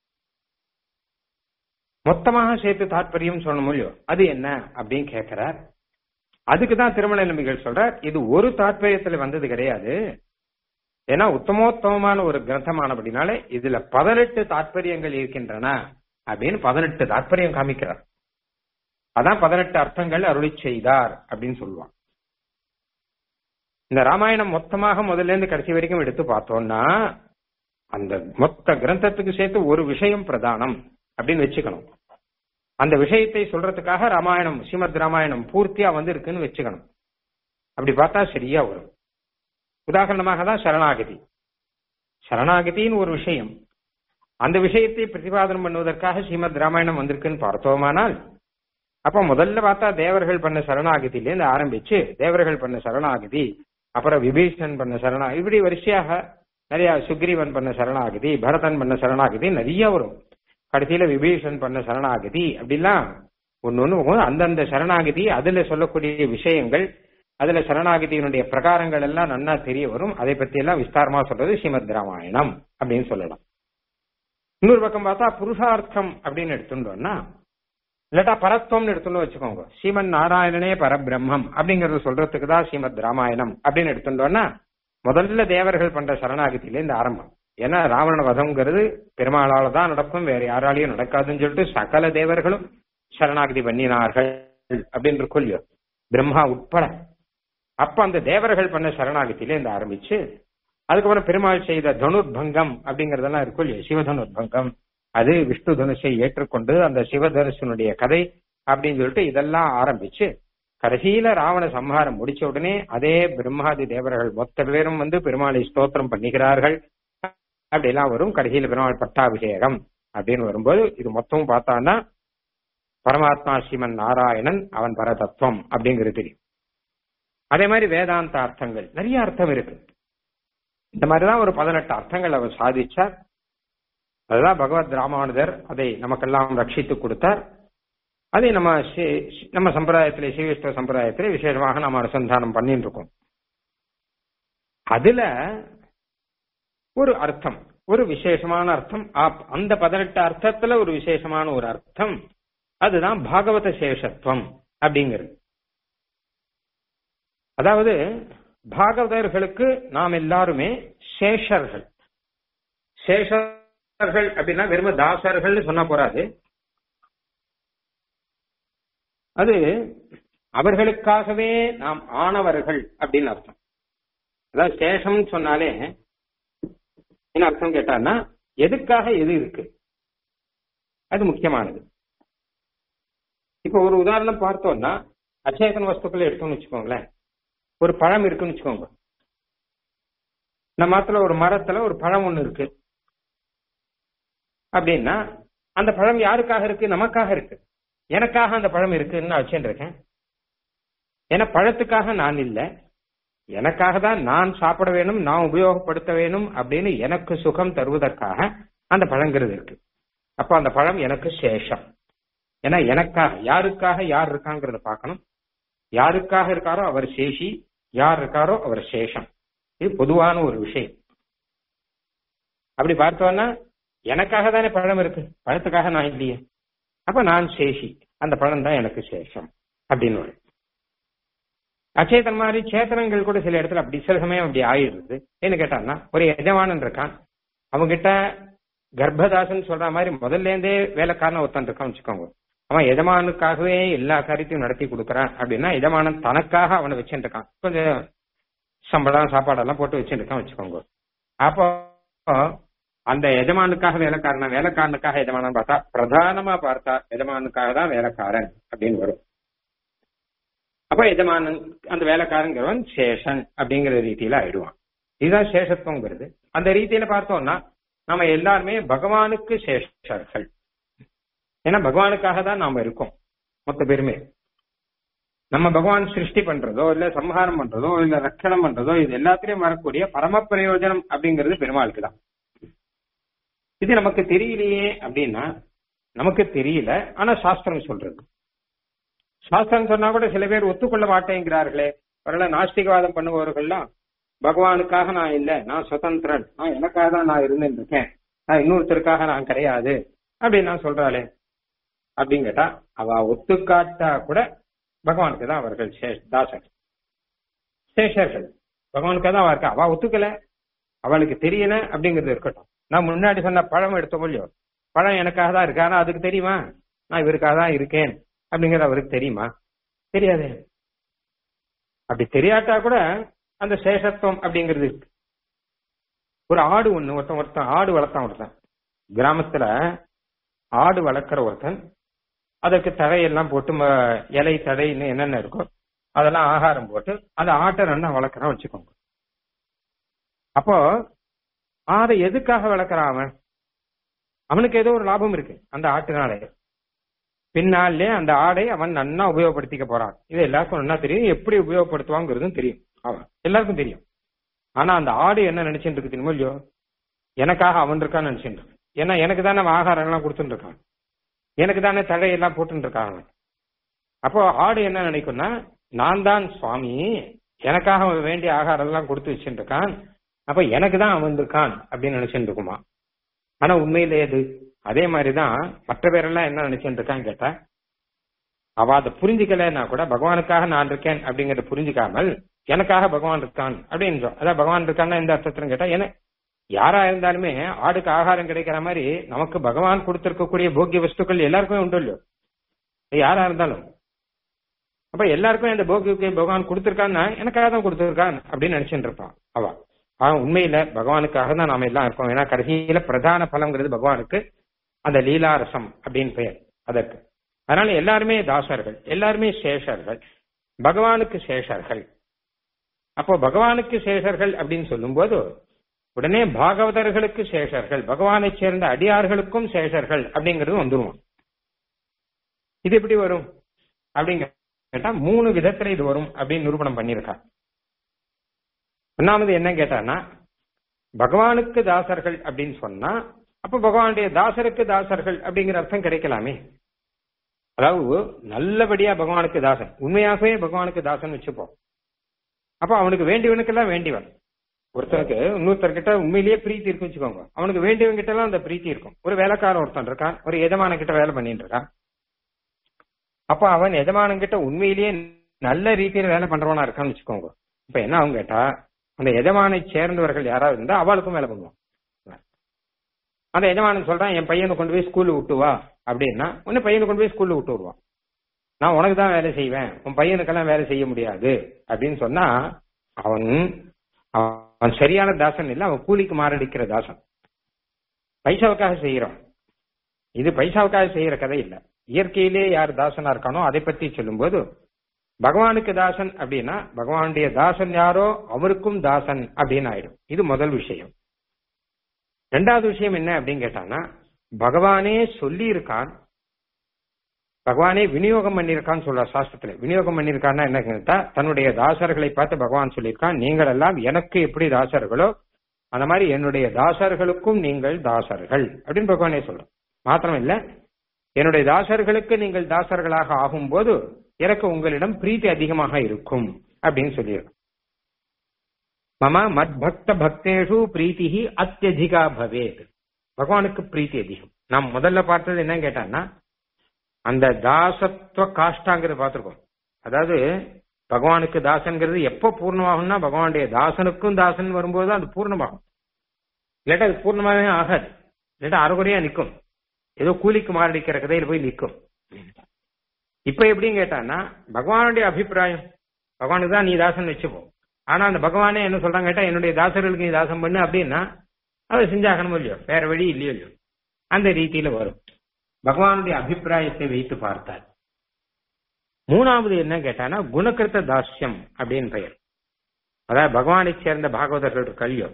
மொத்தமாக சேர்த்து தாத்பரியம் சொல்ல முடியும் அது என்ன அப்படின்னு கேட்கிறார் அதுக்கு தான் திருமலை நம்பிகள் சொல்றார் இது ஒரு தாத்பரியத்துல வந்தது கிடையாது ஏன்னா உத்தமோத்தமமான ஒரு கிரந்தமானபடினாலே இதுல பதினெட்டு தாத்பரியங்கள் இருக்கின்றன அப்படின்னு பதினெட்டு தாத்பரியம் காமிக்கிறார் அதான் பதினெட்டு அர்த்தங்கள் அருளி செய்தார் அப்படின்னு சொல்லுவான் இந்த ராமாயணம் மொத்தமாக முதல்ல இருந்து கடைசி வரைக்கும் எடுத்து பார்த்தோம்னா அந்த மொத்த கிரந்தத்துக்கு சேர்த்து ஒரு விஷயம் பிரதானம் அப்படின்னு வச்சுக்கணும் அந்த விஷயத்தை சொல்றதுக்காக ராமாயணம் ஸ்ரீமத் ராமாயணம் பூர்த்தியா வந்து இருக்குன்னு வச்சுக்கணும் அப்படி பார்த்தா சரியா வரும் உதாரணமாக தான் சரணாகதி சரணாகதின்னு ஒரு விஷயம் அந்த விஷயத்தை பிரதிபாதனம் பண்ணுவதற்காக ஸ்ரீமத் ராமாயணம் வந்திருக்குன்னு பார்த்தோமானால் அப்ப முதல்ல பார்த்தா தேவர்கள் பண்ண சரணாகதியிலேருந்து ஆரம்பிச்சு தேவர்கள் பண்ண சரணாகதி அப்புறம் விபீஷணன் பண்ண சரணாகதி இப்படி வரிசையாக நிறைய சுக்ரீவன் பண்ண சரணாகதி பரதன் பண்ண சரணாகதி நிறைய வரும் கடைசியில விபீஷன் பண்ண சரணாகதி அப்படிலாம் ஒன்னு ஒண்ணு அந்தந்த சரணாகதி அதுல சொல்லக்கூடிய விஷயங்கள் அதுல சரணாகதியினுடைய பிரகாரங்கள் எல்லாம் நன்னா தெரிய வரும் அதை பத்தி எல்லாம் விஸ்தாரமா சொல்றது ஸ்ரீமத் ராமாயணம் அப்படின்னு சொல்லலாம் இன்னொரு பக்கம் பார்த்தா புருஷார்த்தம் அப்படின்னு எடுத்துட்டோம்னா இல்லாட்டா பரத்வம்னு எடுத்துன்னு வச்சுக்கோங்க ஸ்ரீமன் நாராயணனே பரபிரம்மம் அப்படிங்கறத சொல்றதுக்கு தான் ஸ்ரீமத் ராமாயணம் அப்படின்னு எடுத்துட்டோம்னா முதல்ல தேவர்கள் பண்ற சரணாகதியில இந்த ஆரம்பம் ஏன்னா ராவண வதம்ங்கிறது பெருமாளால தான் நடக்கும் வேற யாராலையும் நடக்காதுன்னு சொல்லிட்டு சகல தேவர்களும் சரணாகதி பண்ணினார்கள் அப்படின்னு இருக்கும் இல்லையோ பிரம்மா உட்பட அப்ப அந்த தேவர்கள் பண்ண சரணாகதியில இந்த ஆரம்பிச்சு அதுக்கப்புறம் பெருமாள் செய்த தனுர்பங்கம் அப்படிங்கறதெல்லாம் இருக்கும் இல்லையா சிவதனுர்பங்கம் அது விஷ்ணு தனுஷை ஏற்றுக்கொண்டு அந்த சிவதனுஷனுடைய கதை அப்படின்னு சொல்லிட்டு இதெல்லாம் ஆரம்பிச்சு கடைசியில ராவண சம்ஹாரம் முடிச்ச உடனே அதே பிரம்மாதி தேவர்கள் மொத்த பேரும் வந்து பெருமாளை ஸ்தோத்திரம் பண்ணுகிறார்கள் அப்படி எல்லாம் வரும் கடைசியில பெருமாள் பட்டாபிஷேகம் அப்படின்னு வரும்போது இது மொத்தமும் பார்த்தான்னா பரமாத்மா ஸ்ரீமன் நாராயணன் அவன் பரதத்துவம் அப்படிங்கிறது தெரியும் அதே மாதிரி வேதாந்த அர்த்தங்கள் நிறைய அர்த்தம் இருக்கு இந்த மாதிரிதான் ஒரு பதினெட்டு அர்த்தங்கள் அவர் சாதிச்சார் அதுதான் பகவத் ராமானுஜர் அதை நமக்கெல்லாம் ரட்சித்து கொடுத்தார் அதை நம்ம நம்ம சம்பிரதாயத்திலே ஸ்ரீவிஷ்ண சம்பிரதாயத்திலே விசேஷமாக நாம் அனுசந்தானம் பண்ணிட்டு இருக்கோம் அதுல ஒரு அர்த்தம் ஒரு விசேஷமான அர்த்தம் அந்த பதினெட்டு அர்த்தத்துல ஒரு விசேஷமான ஒரு அர்த்தம் அதுதான் பாகவத சேஷத்துவம் அப்படிங்கிறது அதாவது பாகவதர்களுக்கு நாம் எல்லாருமே சேஷர்கள் சேஷர்கள் அப்படின்னா வெறும் தாசர்கள் சொன்னா போறாது அது அவர்களுக்காகவே நாம் ஆனவர்கள் அப்படின்னு அர்த்தம் அதாவது சேஷம் சொன்னாலே என்ன அர்த்தம் கேட்டான்னா எதுக்காக எது இருக்கு அது முக்கியமானது இப்ப ஒரு உதாரணம் பார்த்தோம்னா அச்சேதன வஸ்துக்களை எடுத்தோம்னு வச்சுக்கோங்களேன் ஒரு பழம் இருக்குன்னு வச்சுக்கோங்க நம்ம மரத்துல ஒரு மரத்துல ஒரு பழம் ஒண்ணு இருக்கு அப்படின்னா அந்த பழம் யாருக்காக இருக்கு நமக்காக இருக்கு எனக்காக அந்த பழம் இருக்குன்னு நான் வச்சுருக்கேன் ஏன்னா பழத்துக்காக நான் இல்லை எனக்காக தான் நான் சாப்பிட வேணும் நான் உபயோகப்படுத்த வேணும் அப்படின்னு எனக்கு சுகம் தருவதற்காக அந்த பழங்கிறது இருக்கு அப்ப அந்த பழம் எனக்கு சேஷம் ஏன்னா எனக்காக யாருக்காக யார் இருக்காங்கிறத பார்க்கணும் யாருக்காக இருக்காரோ அவர் சேஷி யார் இருக்காரோ அவர் சேஷம் இது பொதுவான ஒரு விஷயம் அப்படி பார்த்தோம்னா எனக்காக தானே பழம் இருக்கு பழத்துக்காக நான் இல்லையே அப்ப நான் சேஷி அந்த பழம் தான் எனக்கு சேஷம் அப்படின்னு வரும் அச்சேதன் மாதிரி சேத்தனங்கள் கூட சில இடத்துல அப்படி சில சமயம் அப்படி ஆயிடுது என்ன கேட்டான்னா ஒரு எஜமானன் இருக்கான் அவங்கிட்ட கர்ப்பதாசன் சொல்ற மாதிரி முதல்ல இருந்தே வேலைக்காரன் ஒருத்தன் இருக்கான் வச்சுக்கோங்க அவன் எஜமானுக்காகவே எல்லா காரியத்தையும் நடத்தி கொடுக்கறான் அப்படின்னா எஜமானன் தனக்காக அவனை வச்சுட்டு இருக்கான் கொஞ்சம் சம்பளம் சாப்பாடெல்லாம் போட்டு வச்சுட்டு இருக்கான் வச்சுக்கோங்க அப்போ அந்த எஜமானுக்காக வேலைக்காரனா வேலைக்காரனுக்காக எஜமானன் பார்த்தா பிரதானமா பார்த்தா எஜமானுக்காக தான் வேலைக்காரன் அப்படின்னு வரும் அப்ப எஜமானன் அந்த வேலைக்காரங்கிறவன் சேஷன் அப்படிங்கிற ரீதியில ஆயிடுவான் இதுதான் சேஷத்துவங்கிறது அந்த ரீதியில பார்த்தோம்னா நம்ம எல்லாருமே பகவானுக்கு சேஷர்கள் ஏன்னா பகவானுக்காக தான் நாம இருக்கோம் மொத்த பேருமே நம்ம பகவான் சிருஷ்டி பண்றதோ இல்ல சம்ஹாரம் பண்றதோ இல்ல ரட்சணம் பண்றதோ இது எல்லாத்திலையும் வரக்கூடிய பரம பிரயோஜனம் அப்படிங்கிறது பெருமாளுக்கு தான் இது நமக்கு தெரியலையே அப்படின்னா நமக்கு தெரியல ஆனா சாஸ்திரம் சொல்றது சாஸ்திரம் சொன்னா கூட சில பேர் ஒத்துக்கொள்ள மாட்டேங்கிறார்களே வரல நாஸ்திகவாதம் பண்ணுபவர்கள்லாம் பகவானுக்காக நான் இல்ல நான் சுதந்திரன் நான் எனக்காக தான் நான் இருந்துட்டு இருக்கேன் நான் இன்னொருத்தருக்காக நான் கிடையாது அப்படின்னு நான் சொல்றாளே அப்படின்னு கேட்டா அவ ஒத்துக்காட்டா கூட பகவானுக்கு தான் அவர்கள் தாசர் சேஷர்கள் பகவானுக்காக தான் அவ இருக்கா அவ ஒத்துக்கல அவளுக்கு தெரியல அப்படிங்கிறது இருக்கட்டும் நான் முன்னாடி சொன்ன பழம் எடுத்த முடியும் பழம் எனக்காக தான் இருக்கு ஆனா அதுக்கு தெரியுமா நான் இவருக்காக தான் இருக்கேன் அப்படிங்கிறது அவருக்கு தெரியுமா தெரியாது அப்படி தெரியாட்டா கூட அந்த சேஷத்துவம் அப்படிங்கிறது இருக்கு ஒரு ஆடு ஒண்ணு ஒருத்தன் ஒருத்தன் ஆடு வளர்த்தான் ஒருத்தன் கிராமத்துல ஆடு வளர்க்குற ஒருத்தன் அதற்கு தழையெல்லாம் போட்டு ம- இலை தடைன்னு என்னென்ன இருக்கோ அதெல்லாம் ஆகாரம் போட்டு அந்த ஆட்டை நல்லா வளர்க்குறான் வச்சுக்கோங்க அப்போ ஆடை எதுக்காக வளர்க்குறான் அவன் அவனுக்கு ஏதோ ஒரு லாபம் இருக்கு அந்த ஆட்டுனாலே பின்னாலே அந்த ஆடை அவன் நன்னா உபயோகப்படுத்திக்க போறான் இது எல்லாருக்கும் நல்லா தெரியும் எப்படி உபயோகப்படுத்துவாங்கிறதும் தெரியும் அவன் எல்லாருக்கும் தெரியும் ஆனா அந்த ஆடு என்ன நினைச்சிட்டு இருக்கு தெரியுமோ இல்லையோ எனக்காக அவன் இருக்கான்னு நினைச்சிட்டு இருக்கு ஏன்னா எனக்கு தானே அவன் ஆகாரம் எல்லாம் கொடுத்துட்டு இருக்கான் எனக்கு தானே தழையெல்லாம் போட்டுட்டு இருக்கான் அவன் அப்போ ஆடு என்ன நினைக்கும்னா நான் தான் சுவாமி எனக்காக அவன் வேண்டிய ஆகாரம் எல்லாம் கொடுத்து வச்சுட்டு இருக்கான் அப்ப எனக்கு தான் அவன் இருக்கான் அப்படின்னு நினைச்சிட்டு இருக்குமா ஆனா உண்மையிலே அது அதே மாதிரிதான் மற்ற பேரெல்லாம் என்ன நினைச்சிட்டு இருக்கான்னு கேட்டா அவ அதை புரிஞ்சுக்கலைன்னா கூட பகவானுக்காக நான் இருக்கேன் அப்படிங்கறத புரிஞ்சுக்காமல் எனக்காக பகவான் இருக்கான் அப்படின்னு சொல்றோம். அதான் பகவான் இருக்கான்னா எந்த அர்த்தத்துல கேட்டா என்ன யாரா இருந்தாலுமே ஆடுக்கு ஆகாரம் கிடைக்கிற மாதிரி நமக்கு பகவான் கொடுத்திருக்கக்கூடிய போக்கிய வஸ்துக்கள் எல்லாருக்குமே உண்டு இல்லையோ யாரா இருந்தாலும் அப்ப எல்லாருக்கும் இந்த போக்கிய பகவான் கொடுத்திருக்கான்னா எனக்காக தான் கொடுத்திருக்கான் அப்படின்னு நினைச்சுட்டு இருப்பான் அவ அவன் உண்மையில பகவானுக்காக தான் நாம எல்லாம் இருக்கோம் ஏன்னா கடைசியில பிரதான பலம்ங்கிறது பகவானுக்கு அந்த லீலாரசம் அப்படின்னு பெயர் அதற்கு அதனால எல்லாருமே தாசர்கள் எல்லாருமே சேஷர்கள் பகவானுக்கு சேஷர்கள் அப்போ பகவானுக்கு சேஷர்கள் அப்படின்னு சொல்லும்போது உடனே பாகவதர்களுக்கு சேஷர்கள் பகவானை சேர்ந்த அடியார்களுக்கும் சேஷர்கள் அப்படிங்கிறது வந்துருவோம் இது எப்படி வரும் அப்படிங்க கேட்டா மூணு விதத்துல இது வரும் அப்படின்னு நிரூபணம் பண்ணியிருக்கா ஒன்னாமது என்ன கேட்டான்னா பகவானுக்கு தாசர்கள் அப்படின்னு சொன்னா அப்ப பகவானுடைய தாசருக்கு தாசர்கள் அப்படிங்கிற அர்த்தம் கிடைக்கலாமே அதாவது நல்லபடியா பகவானுக்கு தாசன் உண்மையாகவே பகவானுக்கு தாசன் வச்சுப்போம் அப்ப அவனுக்கு வேண்டியவனுக்கெல்லாம் வேண்டியவன் ஒருத்தனுக்கு இன்னொருத்தர்கிட்ட உண்மையிலேயே பிரீத்தி இருக்கு வச்சுக்கோங்க அவனுக்கு வேண்டியவன் கிட்ட எல்லாம் அந்த பிரீத்தி இருக்கும் ஒரு வேலைக்காரன் ஒருத்தன் இருக்கான் ஒரு எஜமான கிட்ட வேலை பண்ணிட்டு இருக்கான் அப்ப அவன் எஜமானன் கிட்ட உண்மையிலேயே நல்ல ரீதியில வேலை பண்றவனா இருக்கான்னு வச்சுக்கோங்க இப்ப என்ன அவங்க கேட்டா அந்த எஜமானை சேர்ந்தவர்கள் யாராவது இருந்தா அவளுக்கும் வேலை பண்ணுவான் அந்த எஜமானன் சொல்றான் என் பையனை கொண்டு போய் ஸ்கூல்ல விட்டு வா அப்படின்னா உன்னை பையனை கொண்டு போய் ஸ்கூல்ல விட்டு விடுவான் நான் உனக்கு தான் வேலை செய்வேன் உன் பையனுக்கெல்லாம் வேலை செய்ய முடியாது அப்படின்னு சொன்னா அவன் அவன் சரியான தாசன் இல்ல அவன் கூலிக்கு மாரடிக்கிற தாசன் பைசாவுக்காக செய்யறான் இது பைசாவுக்காக செய்யற கதை இல்ல இயற்கையிலே யார் தாசனா இருக்கானோ அதை பத்தி சொல்லும்போது பகவானுக்கு தாசன் அப்படின்னா பகவானுடைய தாசன் யாரோ அவருக்கும் தாசன் அப்படின்னு ஆயிடும் இது முதல் விஷயம் ரெண்டாவது விஷயம் என்ன அப்படின்னு கேட்டான்னா பகவானே சொல்லி இருக்கான் பகவானே விநியோகம் பண்ணியிருக்கான்னு சொல்ற சாஸ்திரத்துல விநியோகம் பண்ணியிருக்கான்னா என்ன கேட்டா தன்னுடைய தாசர்களை பார்த்து பகவான் சொல்லியிருக்கான் நீங்கள் எல்லாம் எனக்கு எப்படி தாசர்களோ அந்த மாதிரி என்னுடைய தாசர்களுக்கும் நீங்கள் தாசர்கள் அப்படின்னு பகவானே சொல்றோம் மாத்திரம் இல்ல என்னுடைய தாசர்களுக்கு நீங்கள் தாசர்களாக ஆகும்போது எனக்கு உங்களிடம் பிரீத்தி அதிகமாக இருக்கும் அப்படின்னு சொல்லியிருக்கோம் மம மத்பக்த பக்தேஷு பிரீத்தி அத்தியதிகா பவேத் பகவானுக்கு பிரீத்தி அதிகம் நாம் முதல்ல பார்த்தது என்ன கேட்டான்னா அந்த தாசத்துவ காஷ்டாங்கிறது பார்த்திருக்கோம் அதாவது பகவானுக்கு தாசன்கிறது எப்ப பூர்ணமாகும்னா பகவானுடைய தாசனுக்கும் தாசன் வரும்போது அது பூர்ணமாகும் இல்லாட்டா அது பூர்ணமாவே ஆகாது இல்லாட்டா அறகுறையா நிற்கும் ஏதோ கூலிக்கு மாரடிக்கிற கதையில போய் நிற்கும் இப்ப எப்படின்னு கேட்டான்னா பகவானுடைய அபிப்பிராயம் பகவானுக்கு தான் நீ தாசன் வச்சுப்போம் ஆனா அந்த பகவானே என்ன சொல்றாங்க கேட்டா என்னுடைய தாசர்களுக்கு நீ தாசம் பண்ணு அப்படின்னா அதை செஞ்சாகணும் இல்லையோ வேற வழி இல்லையோ இல்லையோ அந்த ரீதியில வரும் பகவானுடைய அபிப்பிராயத்தை வைத்து பார்த்தார் மூணாவது என்ன கேட்டானா குணகிருத்த தாஸ்யம் அப்படின்னு பெயர் அதாவது பகவானை சேர்ந்த பாகவதர்கள் கல்யோ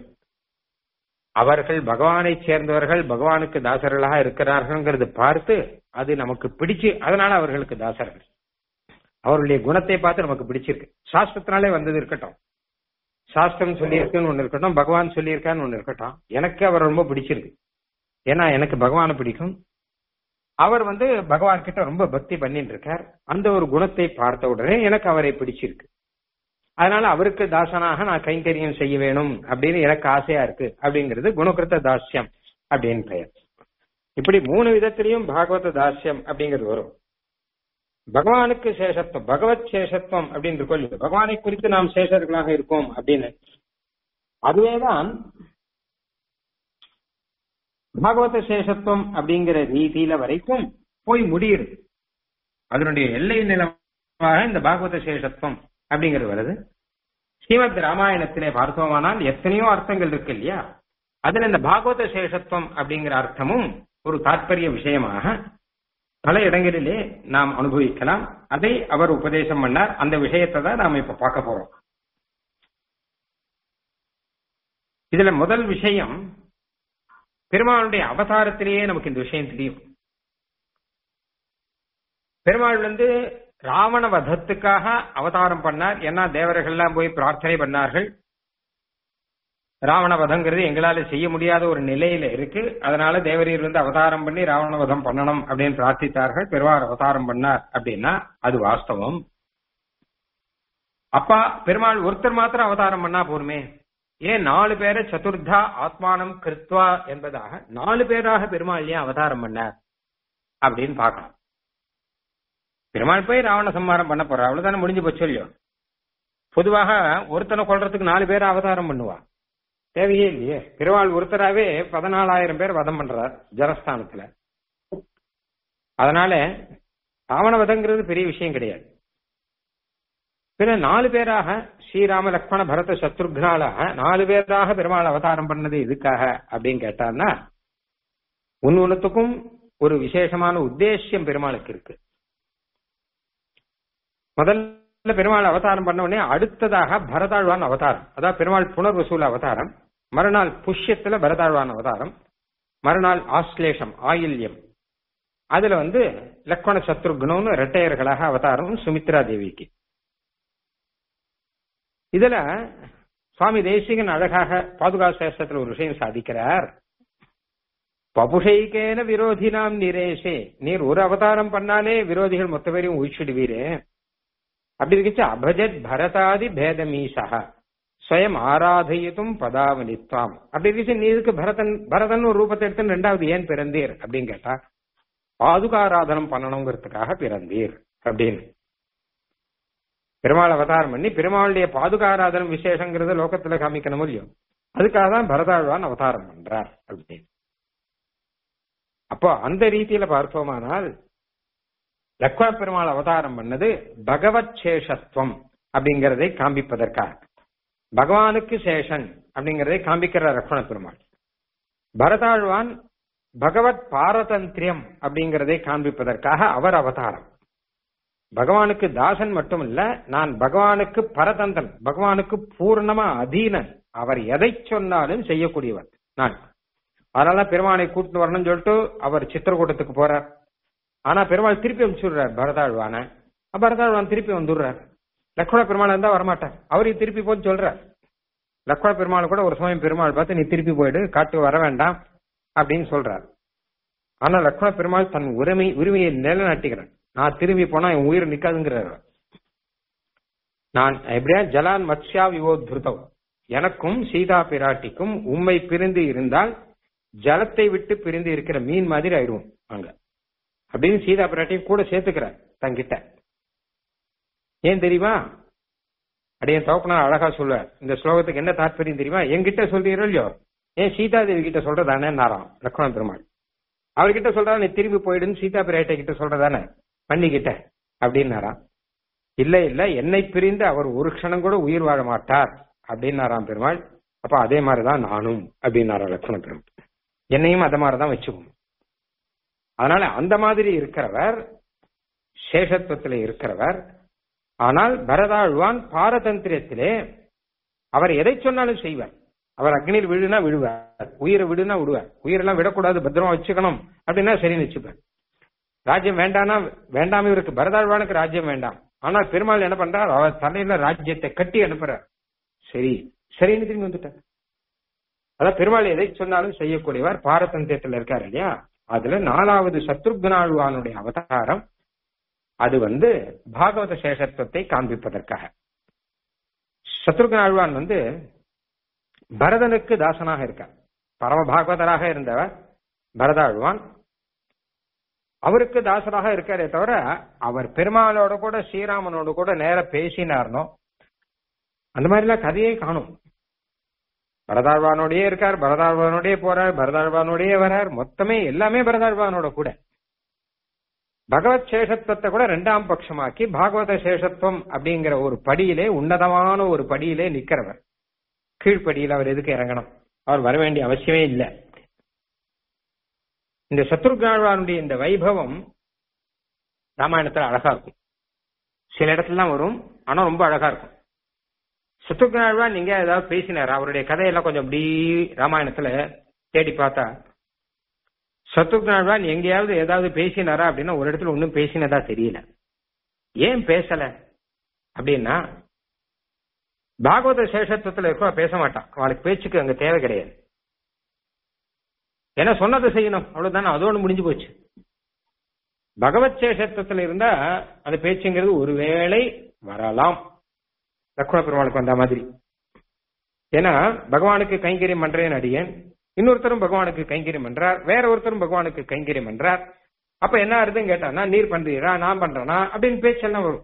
அவர்கள் பகவானை சேர்ந்தவர்கள் பகவானுக்கு தாசர்களாக இருக்கிறார்கள்ங்கிறது பார்த்து அது நமக்கு பிடிச்சு அதனால அவர்களுக்கு தாசர்கள் அவருடைய குணத்தை பார்த்து நமக்கு பிடிச்சிருக்கு சாஸ்திரத்தினாலே வந்தது இருக்கட்டும் சாஸ்திரம் சொல்லியிருக்குன்னு ஒண்ணு இருக்கட்டும் பகவான் சொல்லியிருக்கான்னு ஒண்ணு இருக்கட்டும் எனக்கு அவர் ரொம்ப பிடிச்சிருக்கு ஏன்னா எனக்கு பகவானை பிடிக்கும் அவர் வந்து பகவான் கிட்ட ரொம்ப பக்தி பண்ணிட்டு இருக்கார் அந்த ஒரு குணத்தை பார்த்த உடனே எனக்கு அவரை பிடிச்சிருக்கு அதனால அவருக்கு தாசனாக நான் கைங்கரியம் செய்ய வேணும் அப்படின்னு எனக்கு ஆசையா இருக்கு அப்படிங்கிறது குணகிருத்த தாஸ்யம் அப்படின்னு பெயர் இப்படி மூணு விதத்திலையும் பாகவத தாஸ்யம் அப்படிங்கிறது வரும் பகவானுக்கு சேஷத்துவம் பகவத் சேஷத்துவம் அப்படின்னு இருக்கோம் இல்லையா? பகவானை குறித்து நாம் சேஷர்களாக இருக்கோம் அப்படின்னு அதுவேதான் பாகவத சேஷத்துவம் அப்படிங்கிற ரீதியில வரைக்கும் போய் முடியுது அதனுடைய எல்லை நிலமாக இந்த பாகவத சேஷத்துவம் அப்படிங்கிறது வருது ஸ்ரீமத் ராமாயணத்திலே பார்த்தோமானால் எத்தனையோ அர்த்தங்கள் இருக்கு இல்லையா அதுல இந்த பாகவத சேஷத்துவம் அப்படிங்கிற அர்த்தமும் ஒரு தாற்பரிய விஷயமாக பல இடங்களிலே நாம் அனுபவிக்கலாம் அதை அவர் உபதேசம் பண்ணார் அந்த விஷயத்தை தான் நாம இப்ப பார்க்க போறோம் இதுல முதல் விஷயம் பெருமாளுடைய அவதாரத்திலேயே நமக்கு இந்த விஷயம் தெரியும் பெருமாள் வந்து ராவண வதத்துக்காக அவதாரம் பண்ணார் ஏன்னா தேவர்கள்லாம் போய் பிரார்த்தனை பண்ணார்கள் ராவண வதங்கிறது எங்களால செய்ய முடியாத ஒரு நிலையில இருக்கு அதனால தேவரீர் வந்து அவதாரம் பண்ணி ராவண வதம் பண்ணணும் அப்படின்னு பிரார்த்தித்தார்கள் பெருமாள் அவதாரம் பண்ணார் அப்படின்னா அது வாஸ்தவம் அப்பா பெருமாள் ஒருத்தர் மாத்திரம் அவதாரம் பண்ணா போருமே ஏன் நாலு பேரை சதுர்தா ஆத்மானம் கிருத்வா என்பதாக நாலு பேராக பெருமாள் ஏன் அவதாரம் பண்ணார் அப்படின்னு பார்க்கலாம் பெருமாள் போய் ராவண சம்மாரம் பண்ண போற அவ்வளவுதானே முடிஞ்சு போச்சு இல்லையோ பொதுவாக ஒருத்தனை கொள்றதுக்கு நாலு பேர் அவதாரம் பண்ணுவா தேவையே இல்லையே பெருமாள் ஒருத்தராவே பதினாலாயிரம் பேர் வதம் பண்றார் ஜலஸ்தானத்துல அதனால ராவண வதங்கிறது பெரிய விஷயம் கிடையாது பின்ன நாலு பேராக ஸ்ரீராம லக்ஷ்மண பரத சத்ருக்னாலாக நாலு பேராக பெருமாள் அவதாரம் பண்ணது எதுக்காக அப்படின்னு கேட்டான்னா ஒன்னு ஒன்னுத்துக்கும் ஒரு விசேஷமான உத்தேசியம் பெருமாளுக்கு இருக்கு முதல்ல பெருமாள் அவதாரம் பண்ண உடனே அடுத்ததாக பரதாழ்வான் அவதாரம் அதாவது பெருமாள் புனர்வசூல் அவதாரம் மறுநாள் புஷ்யத்துல பரதாழ்வான் அவதாரம் மறுநாள் ஆஸ்லேஷம் ஆயில்யம் அதுல வந்து லக்ஷ்மண சத்ருக்னு இரட்டையர்களாக அவதாரம் சுமித்ரா தேவிக்கு இதுல சுவாமி தேசிகன் அழகாக பாதுகா சேஷத்துல ஒரு விஷயம் சாதிக்கிறார் பபுஷைக்கேன விரோதினாம் நிரேஷே நீர் ஒரு அவதாரம் பண்ணாலே விரோதிகள் மொத்த பேரையும் உயிச்சிடுவீரே அப்படி இருந்துச்சு அபஜத் பரதாதி பேதமீசா ஸ்வயம் ஆராதயித்தும் பதாவனித்வாம் அப்படி இருந்துச்சு நீ இதுக்கு பரதன் பரதன் ஒரு ரூபத்தை எடுத்து ரெண்டாவது ஏன் பிறந்தீர் அப்படின்னு கேட்டா பாதுகாராதனம் பண்ணணுங்கிறதுக்காக பிறந்தீர் அப்படின்னு பெருமாள் அவதாரம் பண்ணி பெருமாளுடைய பாதுகாராதனம் விசேஷங்கிறத லோகத்துல காமிக்கணும் இல்லையோ அதுக்காக தான் பரதாழ்வான் அவதாரம் பண்றார் அப்படின்னு அப்போ அந்த ரீதியில பார்த்தோமானால் லக்ஷ்மண பெருமாள் அவதாரம் பண்ணது பகவத் சேஷத்துவம் அப்படிங்கறதை காண்பிப்பதற்காக பகவானுக்கு சேஷன் அப்படிங்கறதை காண்பிக்கிற லக்ஷ்மண பெருமாள் பரதாழ்வான் பகவத் பாரதந்திரியம் அப்படிங்கறதை காண்பிப்பதற்காக அவர் அவதாரம் பகவானுக்கு தாசன் மட்டும் இல்ல நான் பகவானுக்கு பரதந்தன் பகவானுக்கு பூர்ணமா அதீனன் அவர் எதை சொன்னாலும் செய்யக்கூடியவர் நான் அதனால பெருமானை கூட்டிட்டு வரணும்னு சொல்லிட்டு அவர் சித்திரக்கூட்டத்துக்கு போறார் ஆனா பெருமாள் திருப்பி அனுப்பிச்சுடுறார் பரதாழ்வான பரதாழ்வான் திருப்பி வந்துடுறார் லக்ஷ்மண பெருமாள் இருந்தா வரமாட்டார் அவரையும் திருப்பி போய் சொல்றார் லக்ஷ்மண பெருமாள் கூட ஒரு சமயம் பெருமாள் பார்த்து நீ திருப்பி போயிடு காட்டு வர வேண்டாம் அப்படின்னு சொல்றார் ஆனா லக்ஷ்மண பெருமாள் தன் உரிமை உரிமையை நிலைநாட்டுகிறார் நான் திரும்பி போனா என் உயிர் நிக்காதுங்கிறார் நான் எப்படியா ஜலான் மத்ஸ்யா விவோத்ருதம் எனக்கும் சீதா பிராட்டிக்கும் உண்மை பிரிந்து இருந்தால் ஜலத்தை விட்டு பிரிந்து இருக்கிற மீன் மாதிரி ஆயிடுவோம் அங்க அப்படின்னு சீதா பிராட்டியும் கூட சேர்த்துக்கிறார் தங்கிட்ட ஏன் தெரியுமா அப்படியே தவப்பனார் அழகா சொல்லுவார் இந்த ஸ்லோகத்துக்கு என்ன தாற்பயம் தெரியுமா என்கிட்ட சொல்றீரோ இல்லையோ ஏன் சீதா தேவி கிட்ட சொல்றதானே நாராம் லக்ஷ்மண பெருமாள் அவர்கிட்ட சொல்றா நீ திரும்பி போயிடுன்னு சீதா பிராட்டி கிட்ட சொல்றதானே பண்ணிக்கிட்ட அப்படின்னாராம் இல்ல இல்ல என்னை பிரிந்து அவர் ஒரு க்ஷணம் கூட உயிர் வாழ மாட்டார் அப்படின்னாராம் பெருமாள் அப்ப அதே மாதிரிதான் நானும் அப்படின்னாரா லக்ஷ்மண பெருமாள் என்னையும் அத மாதிரிதான் வச்சுக்கணும் அதனால அந்த மாதிரி இருக்கிறவர் சேஷத்துவத்தில் இருக்கிறவர் ஆனால் பரதாழ்வான் பாரதந்திரத்திலே அவர் எதை சொன்னாலும் செய்வார் அவர் அக்னியில் விழுனா விழுவார் உயிரை விடுனா விடுவார் உயிரெல்லாம் விடக்கூடாது பத்திரமா வச்சுக்கணும் அப்படின்னா சரின்னு வச்சுப்பார் ராஜ்யம் வேண்டானா வேண்டாம் இவருக்கு பரதாழ்வானுக்கு ராஜ்யம் வேண்டாம் ஆனா பெருமாள் என்ன பண்றார் அவர் தலையில ராஜ்யத்தை கட்டி அனுப்புறார் சரி சரின்னு திரும்பி வந்துட்டார் அதான் பெருமாள் எதை சொன்னாலும் செய்யக்கூடியவர் பாரதந்திரத்தில் இருக்காரு இல்லையா அதுல நாலாவது சத்ருக்னாழ்வானுடைய அவதாரம் அது வந்து பாகவத சேஷத்துவத்தை காண்பிப்பதற்காக சத்ருக்னாழ்வான் வந்து பரதனுக்கு தாசனாக இருக்கார் பரம பாகவதராக இருந்தவர் பரதாழ்வான் அவருக்கு தாசராக இருக்காரே தவிர அவர் பெருமாளோட கூட ஸ்ரீராமனோட கூட நேர பேசினார்னோ அந்த மாதிரிலாம் கதையே காணும் பரதாழ்வானோடயே இருக்கார் பரதாழ்வானோடயே போறார் பரதாழ்வானோடயே வரார் மொத்தமே எல்லாமே பரதாழ்வானோட கூட பகவத் சேஷத்துவத்தை கூட ரெண்டாம் பட்சமாக்கி பாகவத சேஷத்துவம் அப்படிங்கிற ஒரு படியிலே உன்னதமான ஒரு படியிலே நிக்கிறவர் கீழ்ப்படியில் அவர் எதுக்கு இறங்கணும் அவர் வர வேண்டிய அவசியமே இல்லை இந்த சத்ருகாழ்வானுடைய இந்த வைபவம் ராமாயணத்துல அழகா இருக்கும் சில இடத்துலலாம் வரும் ஆனா ரொம்ப அழகா இருக்கும் சத்ருகாழ்வான் நீங்க ஏதாவது பேசினார் அவருடைய கதையெல்லாம் கொஞ்சம் அப்படி ராமாயணத்துல தேடி பார்த்தா சத்ருகாழ்வான் எங்கேயாவது ஏதாவது பேசினாரா அப்படின்னா ஒரு இடத்துல ஒன்றும் பேசினதா தெரியல ஏன் பேசல அப்படின்னா பாகவத சேஷத்துவத்துல இருக்க பேச மாட்டான் அவளுக்கு பேச்சுக்கு அங்க தேவை கிடையாது ஏன்னா சொன்னதை செய்யணும் அவ்வளவுதானே அதோடு முடிஞ்சு போச்சு பகவத் சேஷத்துவத்துல இருந்தா அந்த பேச்சுங்கிறது ஒருவேளை வரலாம் லக்ஷ்மண பெருமாளுக்கு வந்த மாதிரி ஏன்னா பகவானுக்கு கைங்கரியம் பண்றேன் அடியேன் இன்னொருத்தரும் பகவானுக்கு கைங்கரியம் பண்றார் வேற ஒருத்தரும் பகவானுக்கு கைங்கரியம் பண்றார் அப்ப என்ன ஆறுதுன்னு கேட்டானா நீர் பண்றீரா நான் பண்றேனா அப்படின்னு பேச்செல்லாம் வரும்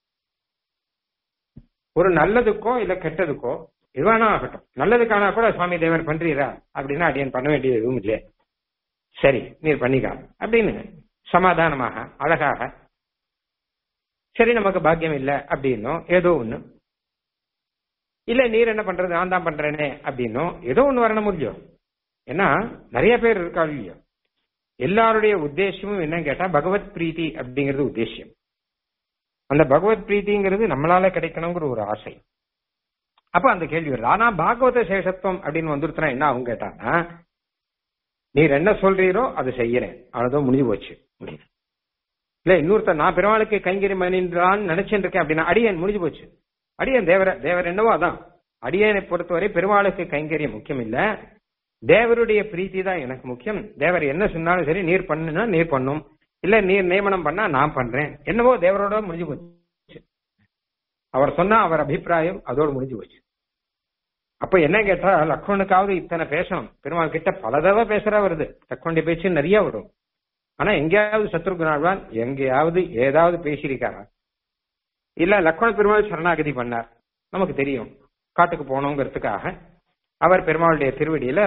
ஒரு நல்லதுக்கோ இல்ல கெட்டதுக்கோ எதுவானா ஆகட்டும் நல்லதுக்கானா கூட சுவாமி தேவர் பண்றீரா அப்படின்னா அடியன் பண்ண வேண்டியது எதுவும் இல்லை சரி நீர் பண்ணிக்கா அப்படின்னு சமாதானமாக அழகாக சரி நமக்கு பாக்கியம் இல்லை அப்படின்னும் ஏதோ ஒண்ணு இல்ல நீர் என்ன பண்றது நான் தான் பண்றேனே அப்படின்னும் ஏதோ ஒண்ணு வரணும் முடியும் ஏன்னா நிறைய பேர் இருக்கா இல்லையோ எல்லாருடைய உத்தேசமும் என்னன்னு கேட்டா பகவத் பிரீத்தி அப்படிங்கிறது உத்தேசியம் அந்த பகவத் பிரீத்திங்கிறது நம்மளால கிடைக்கணுங்கிற ஒரு ஆசை அப்ப அந்த கேள்வி வருது ஆனா பாகவத சேஷத்துவம் அப்படின்னு வந்துருச்சுனா என்ன அவங்க கேட்டாங்கன்னா நீர் என்ன சொல்றீரோ அதை செய்யறேன் அவ்வளவுதான் முடிஞ்சு போச்சு முடியும் இல்ல இன்னொருத்தர் நான் பெருமாளுக்கு கைங்கரியம் பண்ணின்றான்னு நினைச்சுட்டு இருக்கேன் அப்படின்னா அடியன் முடிஞ்சு போச்சு அடியன் தேவர தேவர் என்னவோ அதான் அடியனை பொறுத்தவரை பெருமாளுக்கு கைங்கரியம் முக்கியம் இல்ல தேவருடைய பிரீத்தி தான் எனக்கு முக்கியம் தேவர் என்ன சொன்னாலும் சரி நீர் பண்ணுனா நீர் பண்ணும் இல்ல நீர் நியமனம் பண்ணா நான் பண்றேன் என்னவோ தேவரோட முடிஞ்சு போச்சு அவர் சொன்னா அவர் அபிப்பிராயம் அதோடு முடிஞ்சு போச்சு அப்ப என்ன கேட்டா லக்ஷ்மணுக்காவது இத்தனை பேசணும் பெருமாள் கிட்ட பல தடவை பேசுறா வருது லக்ஷ்மணுடைய பேச்சு நிறைய வரும் ஆனா எங்கேயாவது சத்ருகுணாழ்வான் எங்கேயாவது ஏதாவது பேசியிருக்காரா இல்ல லக்ஷ்மண பெருமாள் சரணாகதி பண்ணார் நமக்கு தெரியும் காட்டுக்கு போனோங்கிறதுக்காக அவர் பெருமாளுடைய திருவடியில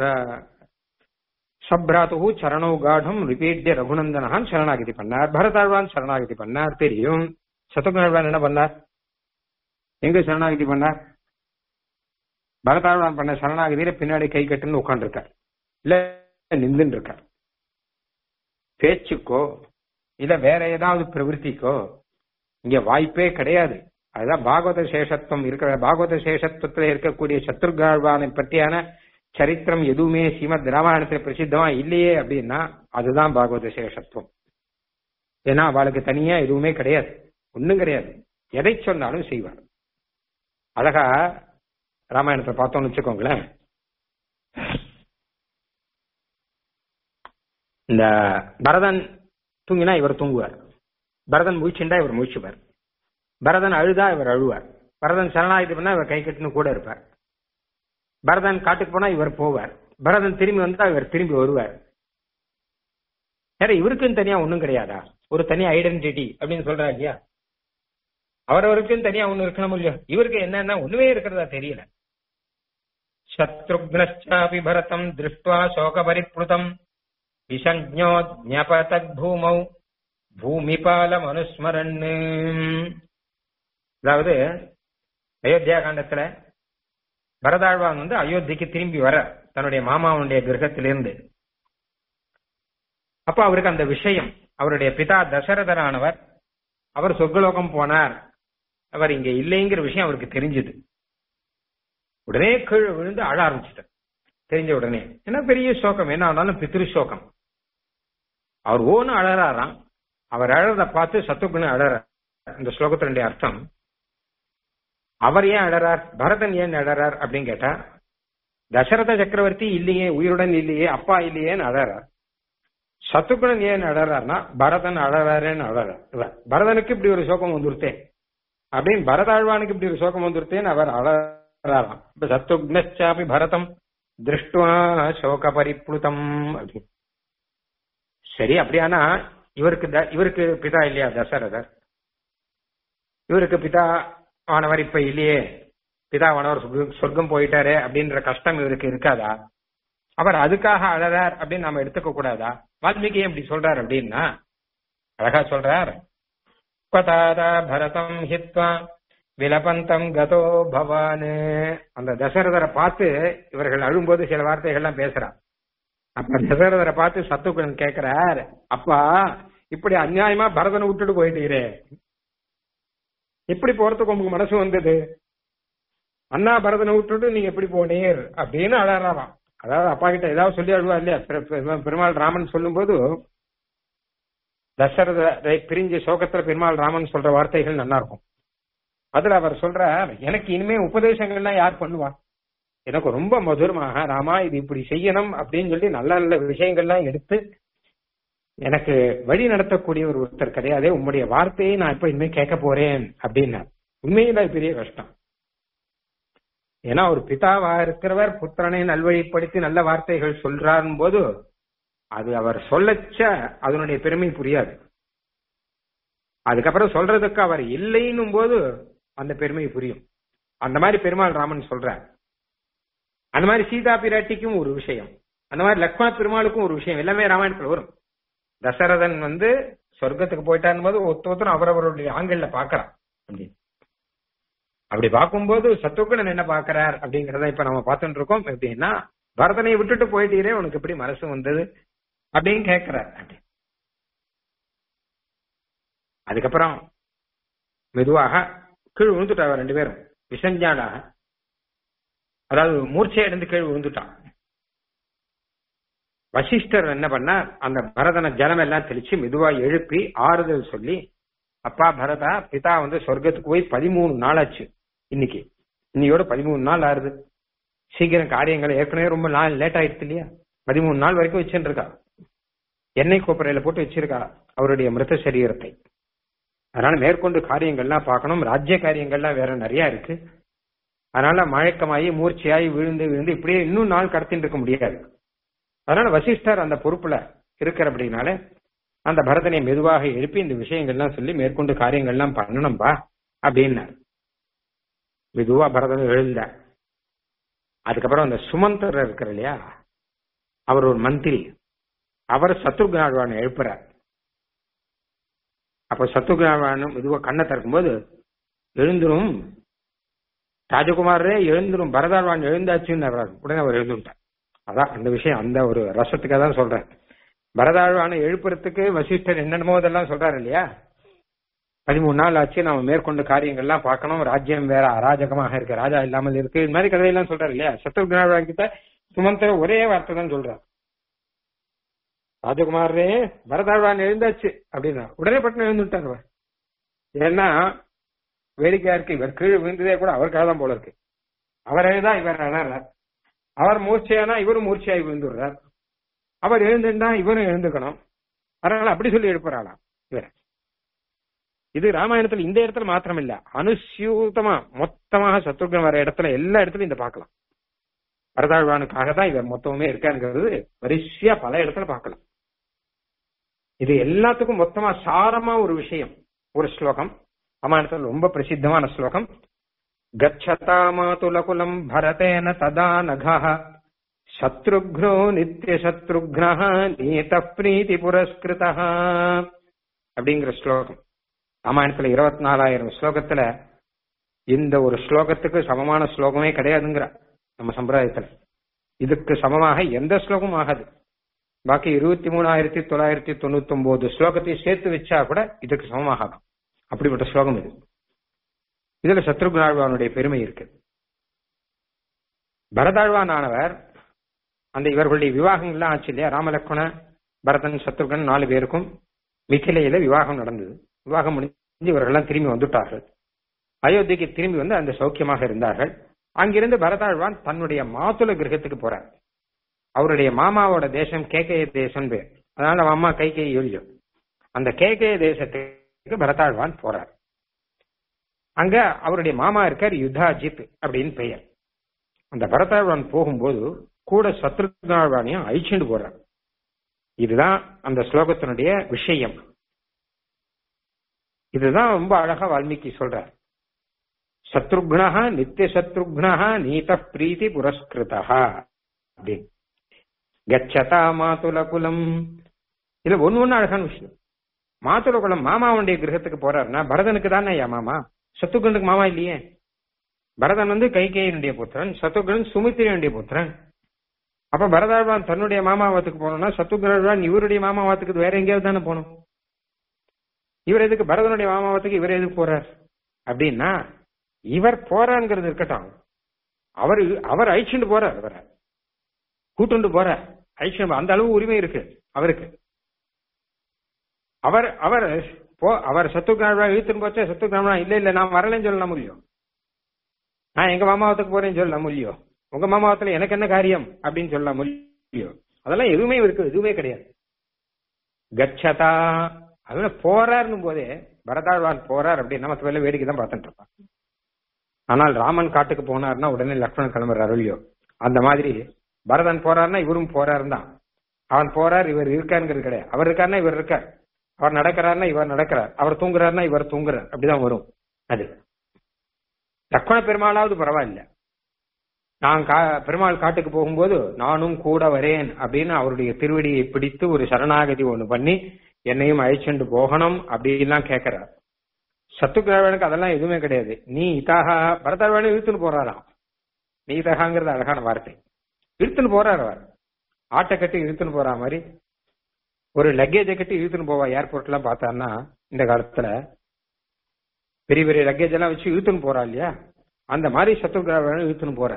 சப்ராத்து சரணோ காடம் ரிபீட்ய ரகுநந்தனகான் சரணாகதி பண்ணார் பரதாழ்வான் சரணாகதி பண்ணார் தெரியும் சத்ருகுணாழ்வான் என்ன பண்ணார் எங்க சரணாகதி பண்ணார் பரதாழ்வான் பண்ண சரணாகதியில பின்னாடி கை கட்டுன்னு உட்காந்துருக்கார் இல்ல நின்றுன்னு இருக்கார் பேச்சுக்கோ இல்ல வேற ஏதாவது பிரவருத்திக்கோ இங்க வாய்ப்பே கிடையாது அதுதான் பாகவத சேஷத்துவம் இருக்கிற பாகவத சேஷத்துவத்துல இருக்கக்கூடிய சத்ருகாழ்வானை பற்றியான சரித்திரம் எதுவுமே ஸ்ரீமத் ராமாயணத்துல பிரசித்தமா இல்லையே அப்படின்னா அதுதான் பாகவத சேஷத்துவம் ஏன்னா அவளுக்கு தனியா எதுவுமே கிடையாது ஒண்ணும் கிடையாது எதை சொன்னாலும் செய்வார் அழகா ராமாயணத்தை பார்த்தோம்னு வச்சுக்கோங்களேன் இந்த பரதன் தூங்கினா இவர் தூங்குவார் பரதன் முழிச்சுண்டா இவர் முழிச்சுப்பார் பரதன் அழுதா இவர் அழுவார் பரதன் சரணாகிட்டு பண்ணா இவர் கை கட்டுன்னு கூட இருப்பார் பரதன் காட்டுக்கு போனா இவர் போவார் பரதன் திரும்பி வந்தா இவர் திரும்பி வருவார் வேற இவருக்குன்னு தனியா ஒண்ணும் கிடையாதா ஒரு தனி ஐடென்டிட்டி அப்படின்னு சொல்றா இல்லையா அவரவருக்குன்னு தனியா ஒண்ணு இருக்கணும் இல்லையா இவருக்கு என்னன்னா ஒண்ணுமே இருக்கிறதா தெரியல சத்ருக்னச்சாபி பரதம் திருஷ்டுவா சோக பரிப்ளுதம் விசஞ்ஞோ ஞபதத் பூமௌ பூமிபாலம் அனுஸ்மரன் அதாவது அயோத்தியா காண்டத்துல பரதாழ்வான் வந்து அயோத்திக்கு திரும்பி வர தன்னுடைய மாமாவுடைய கிரகத்திலிருந்து அப்ப அவருக்கு அந்த விஷயம் அவருடைய பிதா தசரதரானவர் அவர் சொர்க்கலோகம் போனார் அவர் இங்க இல்லைங்கிற விஷயம் அவருக்கு தெரிஞ்சது உடனே கீழே விழுந்து அழ ஆரம்பிச்சிட்டார் தெரிஞ்ச உடனே ஏன்னா பெரிய சோகம் என்ன ஆனாலும் பித்ரு சோகம் அவர் ஓன்னு அழறாராம் அவர் அழறத பார்த்து சத்துக்குன்னு அழறார் இந்த ஸ்லோகத்தினுடைய அர்த்தம் அவர் ஏன் அழறார் பரதன் ஏன் அழறார் அப்படின்னு கேட்டா தசரத சக்கரவர்த்தி இல்லையே உயிருடன் இல்லையே அப்பா இல்லையேன்னு அழறார் சத்துக்குணன் ஏன் அழறார்னா பரதன் அழறாருன்னு அழறார் பரதனுக்கு இப்படி ஒரு சோகம் வந்துருத்தேன் அப்படின்னு பரதாழ்வானுக்கு இப்படி ஒரு சோகம் வந்துருத்தேன்னு அவர் அழறாராம் இப்ப சத்துக்னச்சாபி பரதம் திருஷ்டுவா சோக பரிப்ளுதம் அப்படின்னு சரி அப்படியானா இவருக்கு இவருக்கு பிதா இல்லையா தசரதர் இவருக்கு பிதா ஆனவர் இப்ப இல்லையே பிதாவானவர் சொர்க்கம் போயிட்டாரு அப்படின்ற கஷ்டம் இவருக்கு இருக்காதா அவர் அதுக்காக அழறார் அப்படின்னு நாம எடுத்துக்க கூடாதா வால்மீகி இப்படி சொல்றாரு அப்படின்னா அழகா சொல்றார் பதாதா பரதம் ஹித்வா விலபந்தம் கதோ பவானு அந்த தசரதரை பார்த்து இவர்கள் அழும்போது சில வார்த்தைகள்லாம் பேசுறான் அப்ப தசரதரை பார்த்து சத்துக்குடன் கேட்கிறார் அப்பா இப்படி அநியாயமா பரதனை விட்டுட்டு போயிட்டீரே எப்படி போறதுக்கு உங்களுக்கு மனசு வந்தது அண்ணா பரதனை விட்டுட்டு நீங்க எப்படி போனீர் அப்படின்னு அழறாராம் அதாவது அப்பா கிட்ட ஏதாவது சொல்லி அழுவா இல்லையா பெரு- பெரு- பெருமாள் ராமன் சொல்லும்போது தசரதை பிரிஞ்ச சோகத்துல பெருமாள் ராமன் சொல்ற வார்த்தைகள் நல்லா இருக்கும் அதுல அவர் சொல்றார் எனக்கு இனிமே உபதேசங்கள்லாம் யார் பண்ணுவா எனக்கு ரொம்ப மதுரமாக ராமா இது இப்படி செய்யணும் அப்படின்னு சொல்லி நல்ல நல்ல விஷயங்கள்லாம் எடுத்து எனக்கு வழி நடத்தக்கூடிய ஒரு ஒருத்தர் கிடையாதே உம்முடைய வார்த்தையை நான் இப்ப இனிமே கேட்க போறேன் அப்படின்னார் உண்மையில அது பெரிய கஷ்டம் ஏன்னா ஒரு பிதாவா இருக்கிறவர் புத்திரனை நல்வழிப்படுத்தி நல்ல வார்த்தைகள் சொல்றாரும் போது அது அவர் சொல்லச்ச அதனுடைய பெருமை புரியாது அதுக்கப்புறம் சொல்றதுக்கு அவர் இல்லைன்னும் போது அந்த பெருமை புரியும் அந்த மாதிரி பெருமாள் ராமன் சொல்றார் அந்த மாதிரி சீதா பிராட்டிக்கும் ஒரு விஷயம் அந்த மாதிரி லக்ஷ்மண பெருமாளுக்கும் ஒரு விஷயம் எல்லாமே ராமாயணத்துல வரும் தசரதன் வந்து சொர்க்கத்துக்கு போயிட்டான் போது ஒருத்த ஒருத்தரும் அவரவருடைய ஆங்கிள் பாக்குறான் அப்படி அப்படி பார்க்கும்போது சத்துக்குடன் என்ன பாக்குறார் அப்படிங்கறத இப்ப நம்ம பார்த்துட்டு இருக்கோம் எப்படின்னா பரதனை விட்டுட்டு போயிட்டீரே உனக்கு எப்படி மனசு வந்தது அப்படின்னு கேட்கிறார் அப்படி அதுக்கப்புறம் மெதுவாக கீழ் விழுந்துட்டாங்க ரெண்டு பேரும் விசஞ்சாடாக அதாவது மூர்ச்சை அடைந்து கீழ் விழுந்துட்டான் வசிஷ்டர் என்ன பண்ணார் அந்த பரதனை ஜலம் எல்லாம் தெளிச்சு மெதுவா எழுப்பி ஆறுதல் சொல்லி அப்பா பரதா பிதா வந்து சொர்க்கத்துக்கு போய் பதிமூணு நாள் ஆச்சு இன்னைக்கு இன்னையோட பதிமூணு நாள் ஆறுது சீக்கிரம் காரியங்கள் ஏற்கனவே ரொம்ப நாள் லேட் ஆயிடுச்சு இல்லையா பதிமூணு நாள் வரைக்கும் வச்சுட்டு இருக்கா எண்ணெய் கோப்பரையில போட்டு வச்சிருக்கா அவருடைய மிருத சரீரத்தை அதனால மேற்கொண்டு காரியங்கள்லாம் பார்க்கணும் ராஜ்ய காரியங்கள்லாம் வேற நிறைய இருக்கு அதனால மழக்கமாயி மூர்ச்சையாகி விழுந்து விழுந்து இப்படியே இன்னும் நாள் கடத்தின்னு இருக்க முடியாது அதனால வசிஷ்டர் அந்த பொறுப்புல இருக்கிற அப்படின்னால அந்த பரதனை மெதுவாக எழுப்பி இந்த விஷயங்கள்லாம் சொல்லி மேற்கொண்டு காரியங்கள்லாம் பண்ணணும்பா அப்படின்னார் மெதுவா பரதன் எழுந்தார் அதுக்கப்புறம் அந்த சுமந்தர் இருக்கிற இல்லையா அவர் ஒரு மந்திரி அவர் சத்ருக்னாழ்வானை எழுப்புறார் அப்ப சத்ருக்னாழ்வானும் மெதுவா கண்ணை திறக்கும்போது எழுந்துரும் ராஜகுமாரரே எழுந்துரும் பரதாழ்வான் எழுந்தாச்சுன்னு அவர் உடனே அவர் எழுந்துட்டார் அதான் அந்த விஷயம் அந்த ஒரு ரசத்துக்காக தான் சொல்றேன் பரதாழ்வான எழுப்புறதுக்கு வசிஷ்டர் என்னென்னமோ இதெல்லாம் சொல்றாரு இல்லையா பதிமூணு நாள் ஆச்சு நாம மேற்கொண்டு காரியங்கள்லாம் பார்க்கணும் ராஜ்யம் வேற அராஜகமாக இருக்கு ராஜா இல்லாமல் இருக்கு இது மாதிரி கதையெல்லாம் சொல்றாரு இல்லையா சத்ருக்னாழ்வான் கிட்ட சுமந்தர ஒரே வார்த்தை தான் சொல்றார் ராஜகுமாரரே பரதாழ்வான் எழுந்தாச்சு அப்படின்னா உடனே பட்டினம் எழுந்துட்டார் அவர் ஏன்னா வேடிக்கையா இருக்கு இவர் கீழே விழுந்ததே கூட அவருக்காக தான் போல இருக்கு அவர் எழுதா இவர் அழறார் அவர் மூர்ச்சையானா இவரும் மூர்ச்சையாகி விழுந்துடுறார் அவர் எழுந்துட்டா இவரும் எழுந்துக்கணும் அதனால அப்படி சொல்லி எழுப்புறாளாம் இவர் இது ராமாயணத்துல இந்த இடத்துல மாத்திரம் இல்ல அனுசியூதமா மொத்தமாக சத்ருகன் வர இடத்துல எல்லா இடத்துலயும் இந்த பார்க்கலாம் பரதாழ்வானுக்காக தான் இவர் மொத்தமுமே இருக்காங்கிறது வரிசையா பல இடத்துல பார்க்கலாம் இது எல்லாத்துக்கும் மொத்தமா சாரமா ஒரு விஷயம் ஒரு ஸ்லோகம் ராமாயணத்துல ரொம்ப பிரசித்தமான ஸ்லோகம் கச்சதா மாதுலகுலம் பரதேன ததா நகः சத்ருக்னோ நித்திய சத்ருக்னः நீத பிரீதி புரஸ்கிருதः அப்படிங்கிற ஸ்லோகம் ராமாயணத்துல இருபத்தி நாலாயிரம் ஸ்லோகத்துல இந்த ஒரு ஸ்லோகத்துக்கு சமமான ஸ்லோகமே கிடையாதுங்கிற நம்ம சம்பிரதாயத்துல இதுக்கு சமமாக எந்த ஸ்லோகமும் ஆகாது பாக்கி இருபத்தி மூணாயிரத்தி தொள்ளாயிரத்தி தொண்ணூத்தி ஒன்பது ஸ்லோகத்தையும் சேர்த்து வச்சா கூட இதுக்கு சமமாகாது அப்படிப்பட்ட ஸ்லோகம் இது இதுல சத்ருகுணாழ்வானுடைய பெருமை இருக்கு பரதாழ்வான் ஆனவர் அந்த இவர்களுடைய விவாகங்கள்லாம் ஆச்சு இல்லையா ராமலக்ஷ்மண பரதன் சத்ருகன் நாலு பேருக்கும் மிथिலையில விவாகம் நடந்தது விவாகம் முடிஞ்சு இவர்கள்லாம் திரும்பி வந்துட்டார்கள் அயோத்திக்கு திரும்பி வந்து அந்த சௌக்கியமாக இருந்தார்கள் அங்கிருந்து பரதாழ்வான் தன்னுடைய மாதுள கிரகத்துக்கு போறார் அவருடைய மாமாவோட தேசம் கேகய தேசம் பேர் அதனால அவன் அம்மா கைகை எழுதியும் அந்த கேகய தேசத்துக்கு பரதாழ்வான் போறார் அங்க அவருடைய மாமா இருக்கார் யுத்தாஜித் அப்படின்னு பெயர் அந்த பரதாழ்வான் போகும்போது கூட சத்ருகாழ்வானையும் அழிச்சுண்டு போறார் இதுதான் அந்த ஸ்லோகத்தினுடைய விஷயம் இதுதான் ரொம்ப அழகா வால்மீகி சொல்றார் சத்ருக்னா நித்திய சத்ருக்னா நீத பிரீத்தி புரஸ்கிருதா அப்படின்னு கச்சதா மாதுல குலம் இதுல ஒன்னு ஒண்ணு அழகான விஷயம் மாத்துள குளம் மாமாவுடைய கிரகத்துக்கு போறாருன்னா பரதனுக்கு தானே ஐயா மாமா சத்துருகனுக்கு மாமா இல்லையே பரதன் வந்து கைகேயனுடைய புத்திரன் சத்துருகன் சுமித்திரனுடைய புத்திரன் அப்ப பரதாழ்வான் தன்னுடைய மாமாவத்துக்கு போனோம்னா சத்துருகன் இவருடைய மாமாவத்துக்கு வேற எங்கேயாவது தானே போகணும் இவர் எதுக்கு பரதனுடைய மாமாவத்துக்கு இவர் எதுக்கு போறார் அப்படின்னா இவர் போறாங்கிறது இருக்கட்டும் அவர் அவர் அழிச்சுட்டு போறார் அவரை கூட்டுண்டு போறார் அழிச்சு அந்த அளவு உரிமை இருக்கு அவருக்கு அவர் அவர் போ அவர் சத்துருக்கான இழுத்துன்னு போச்சா சத்துருக்கான இல்ல இல்ல நான் வரலன்னு சொல்ல முடியும் நான் எங்க மாமாவத்துக்கு போறேன்னு சொல்ல முடியும் உங்க மாமாவத்துல எனக்கு என்ன காரியம் அப்படின்னு சொல்ல முடியும் அதெல்லாம் எதுவுமே இருக்கு எதுவுமே கிடையாது கச்சதா அதனால போறாருன்னு போதே பரதாழ்வான் போறார் அப்படின்னா மற்ற வேலை வேடிக்கை தான் பார்த்துட்டு இருப்பான் ஆனால் ராமன் காட்டுக்கு போனார்னா உடனே லக்ஷ்மணன் கிளம்புறாரு இல்லையோ அந்த மாதிரி பரதன் போறாருன்னா இவரும் போறாருன்னு தான் அவன் போறார் இவர் இருக்காருங்கிறது கிடையாது அவர் இருக்காருன்னா இவர் இருக்கார் அவர் நடக்கிறாருன்னா இவர் நடக்கிறார் அவர் தூங்குறாருன்னா இவர் தூங்குறார் அப்படிதான் வரும் அது லக்ஷ்மண பெருமாளாவது பரவாயில்ல நான் கா பெருமாள் காட்டுக்கு போகும்போது நானும் கூட வரேன் அப்படின்னு அவருடைய திருவடியை பிடித்து ஒரு சரணாகதி ஒண்ணு பண்ணி என்னையும் அழைச்சுண்டு போகணும் அப்படின்லாம் கேட்கிறார் சத்துக்கிழவனுக்கு அதெல்லாம் எதுவுமே கிடையாது நீ இதாக பரதர்வாணி இழுத்துன்னு போறாராம் நீ இதகாங்கிறது அழகான வார்த்தை இழுத்துன்னு போறாரு அவர் ஆட்டை கட்டி இழுத்துன்னு போற மாதிரி ஒரு லக்கேஜை கட்டி இழுத்துன்னு போவா ஏர்போர்ட் எல்லாம் பார்த்தான்னா இந்த காலத்துல பெரிய பெரிய லக்கேஜ் எல்லாம் வச்சு இழுத்துன்னு போறா இல்லையா அந்த மாதிரி சத்துருகிராவன் இழுத்துன்னு போற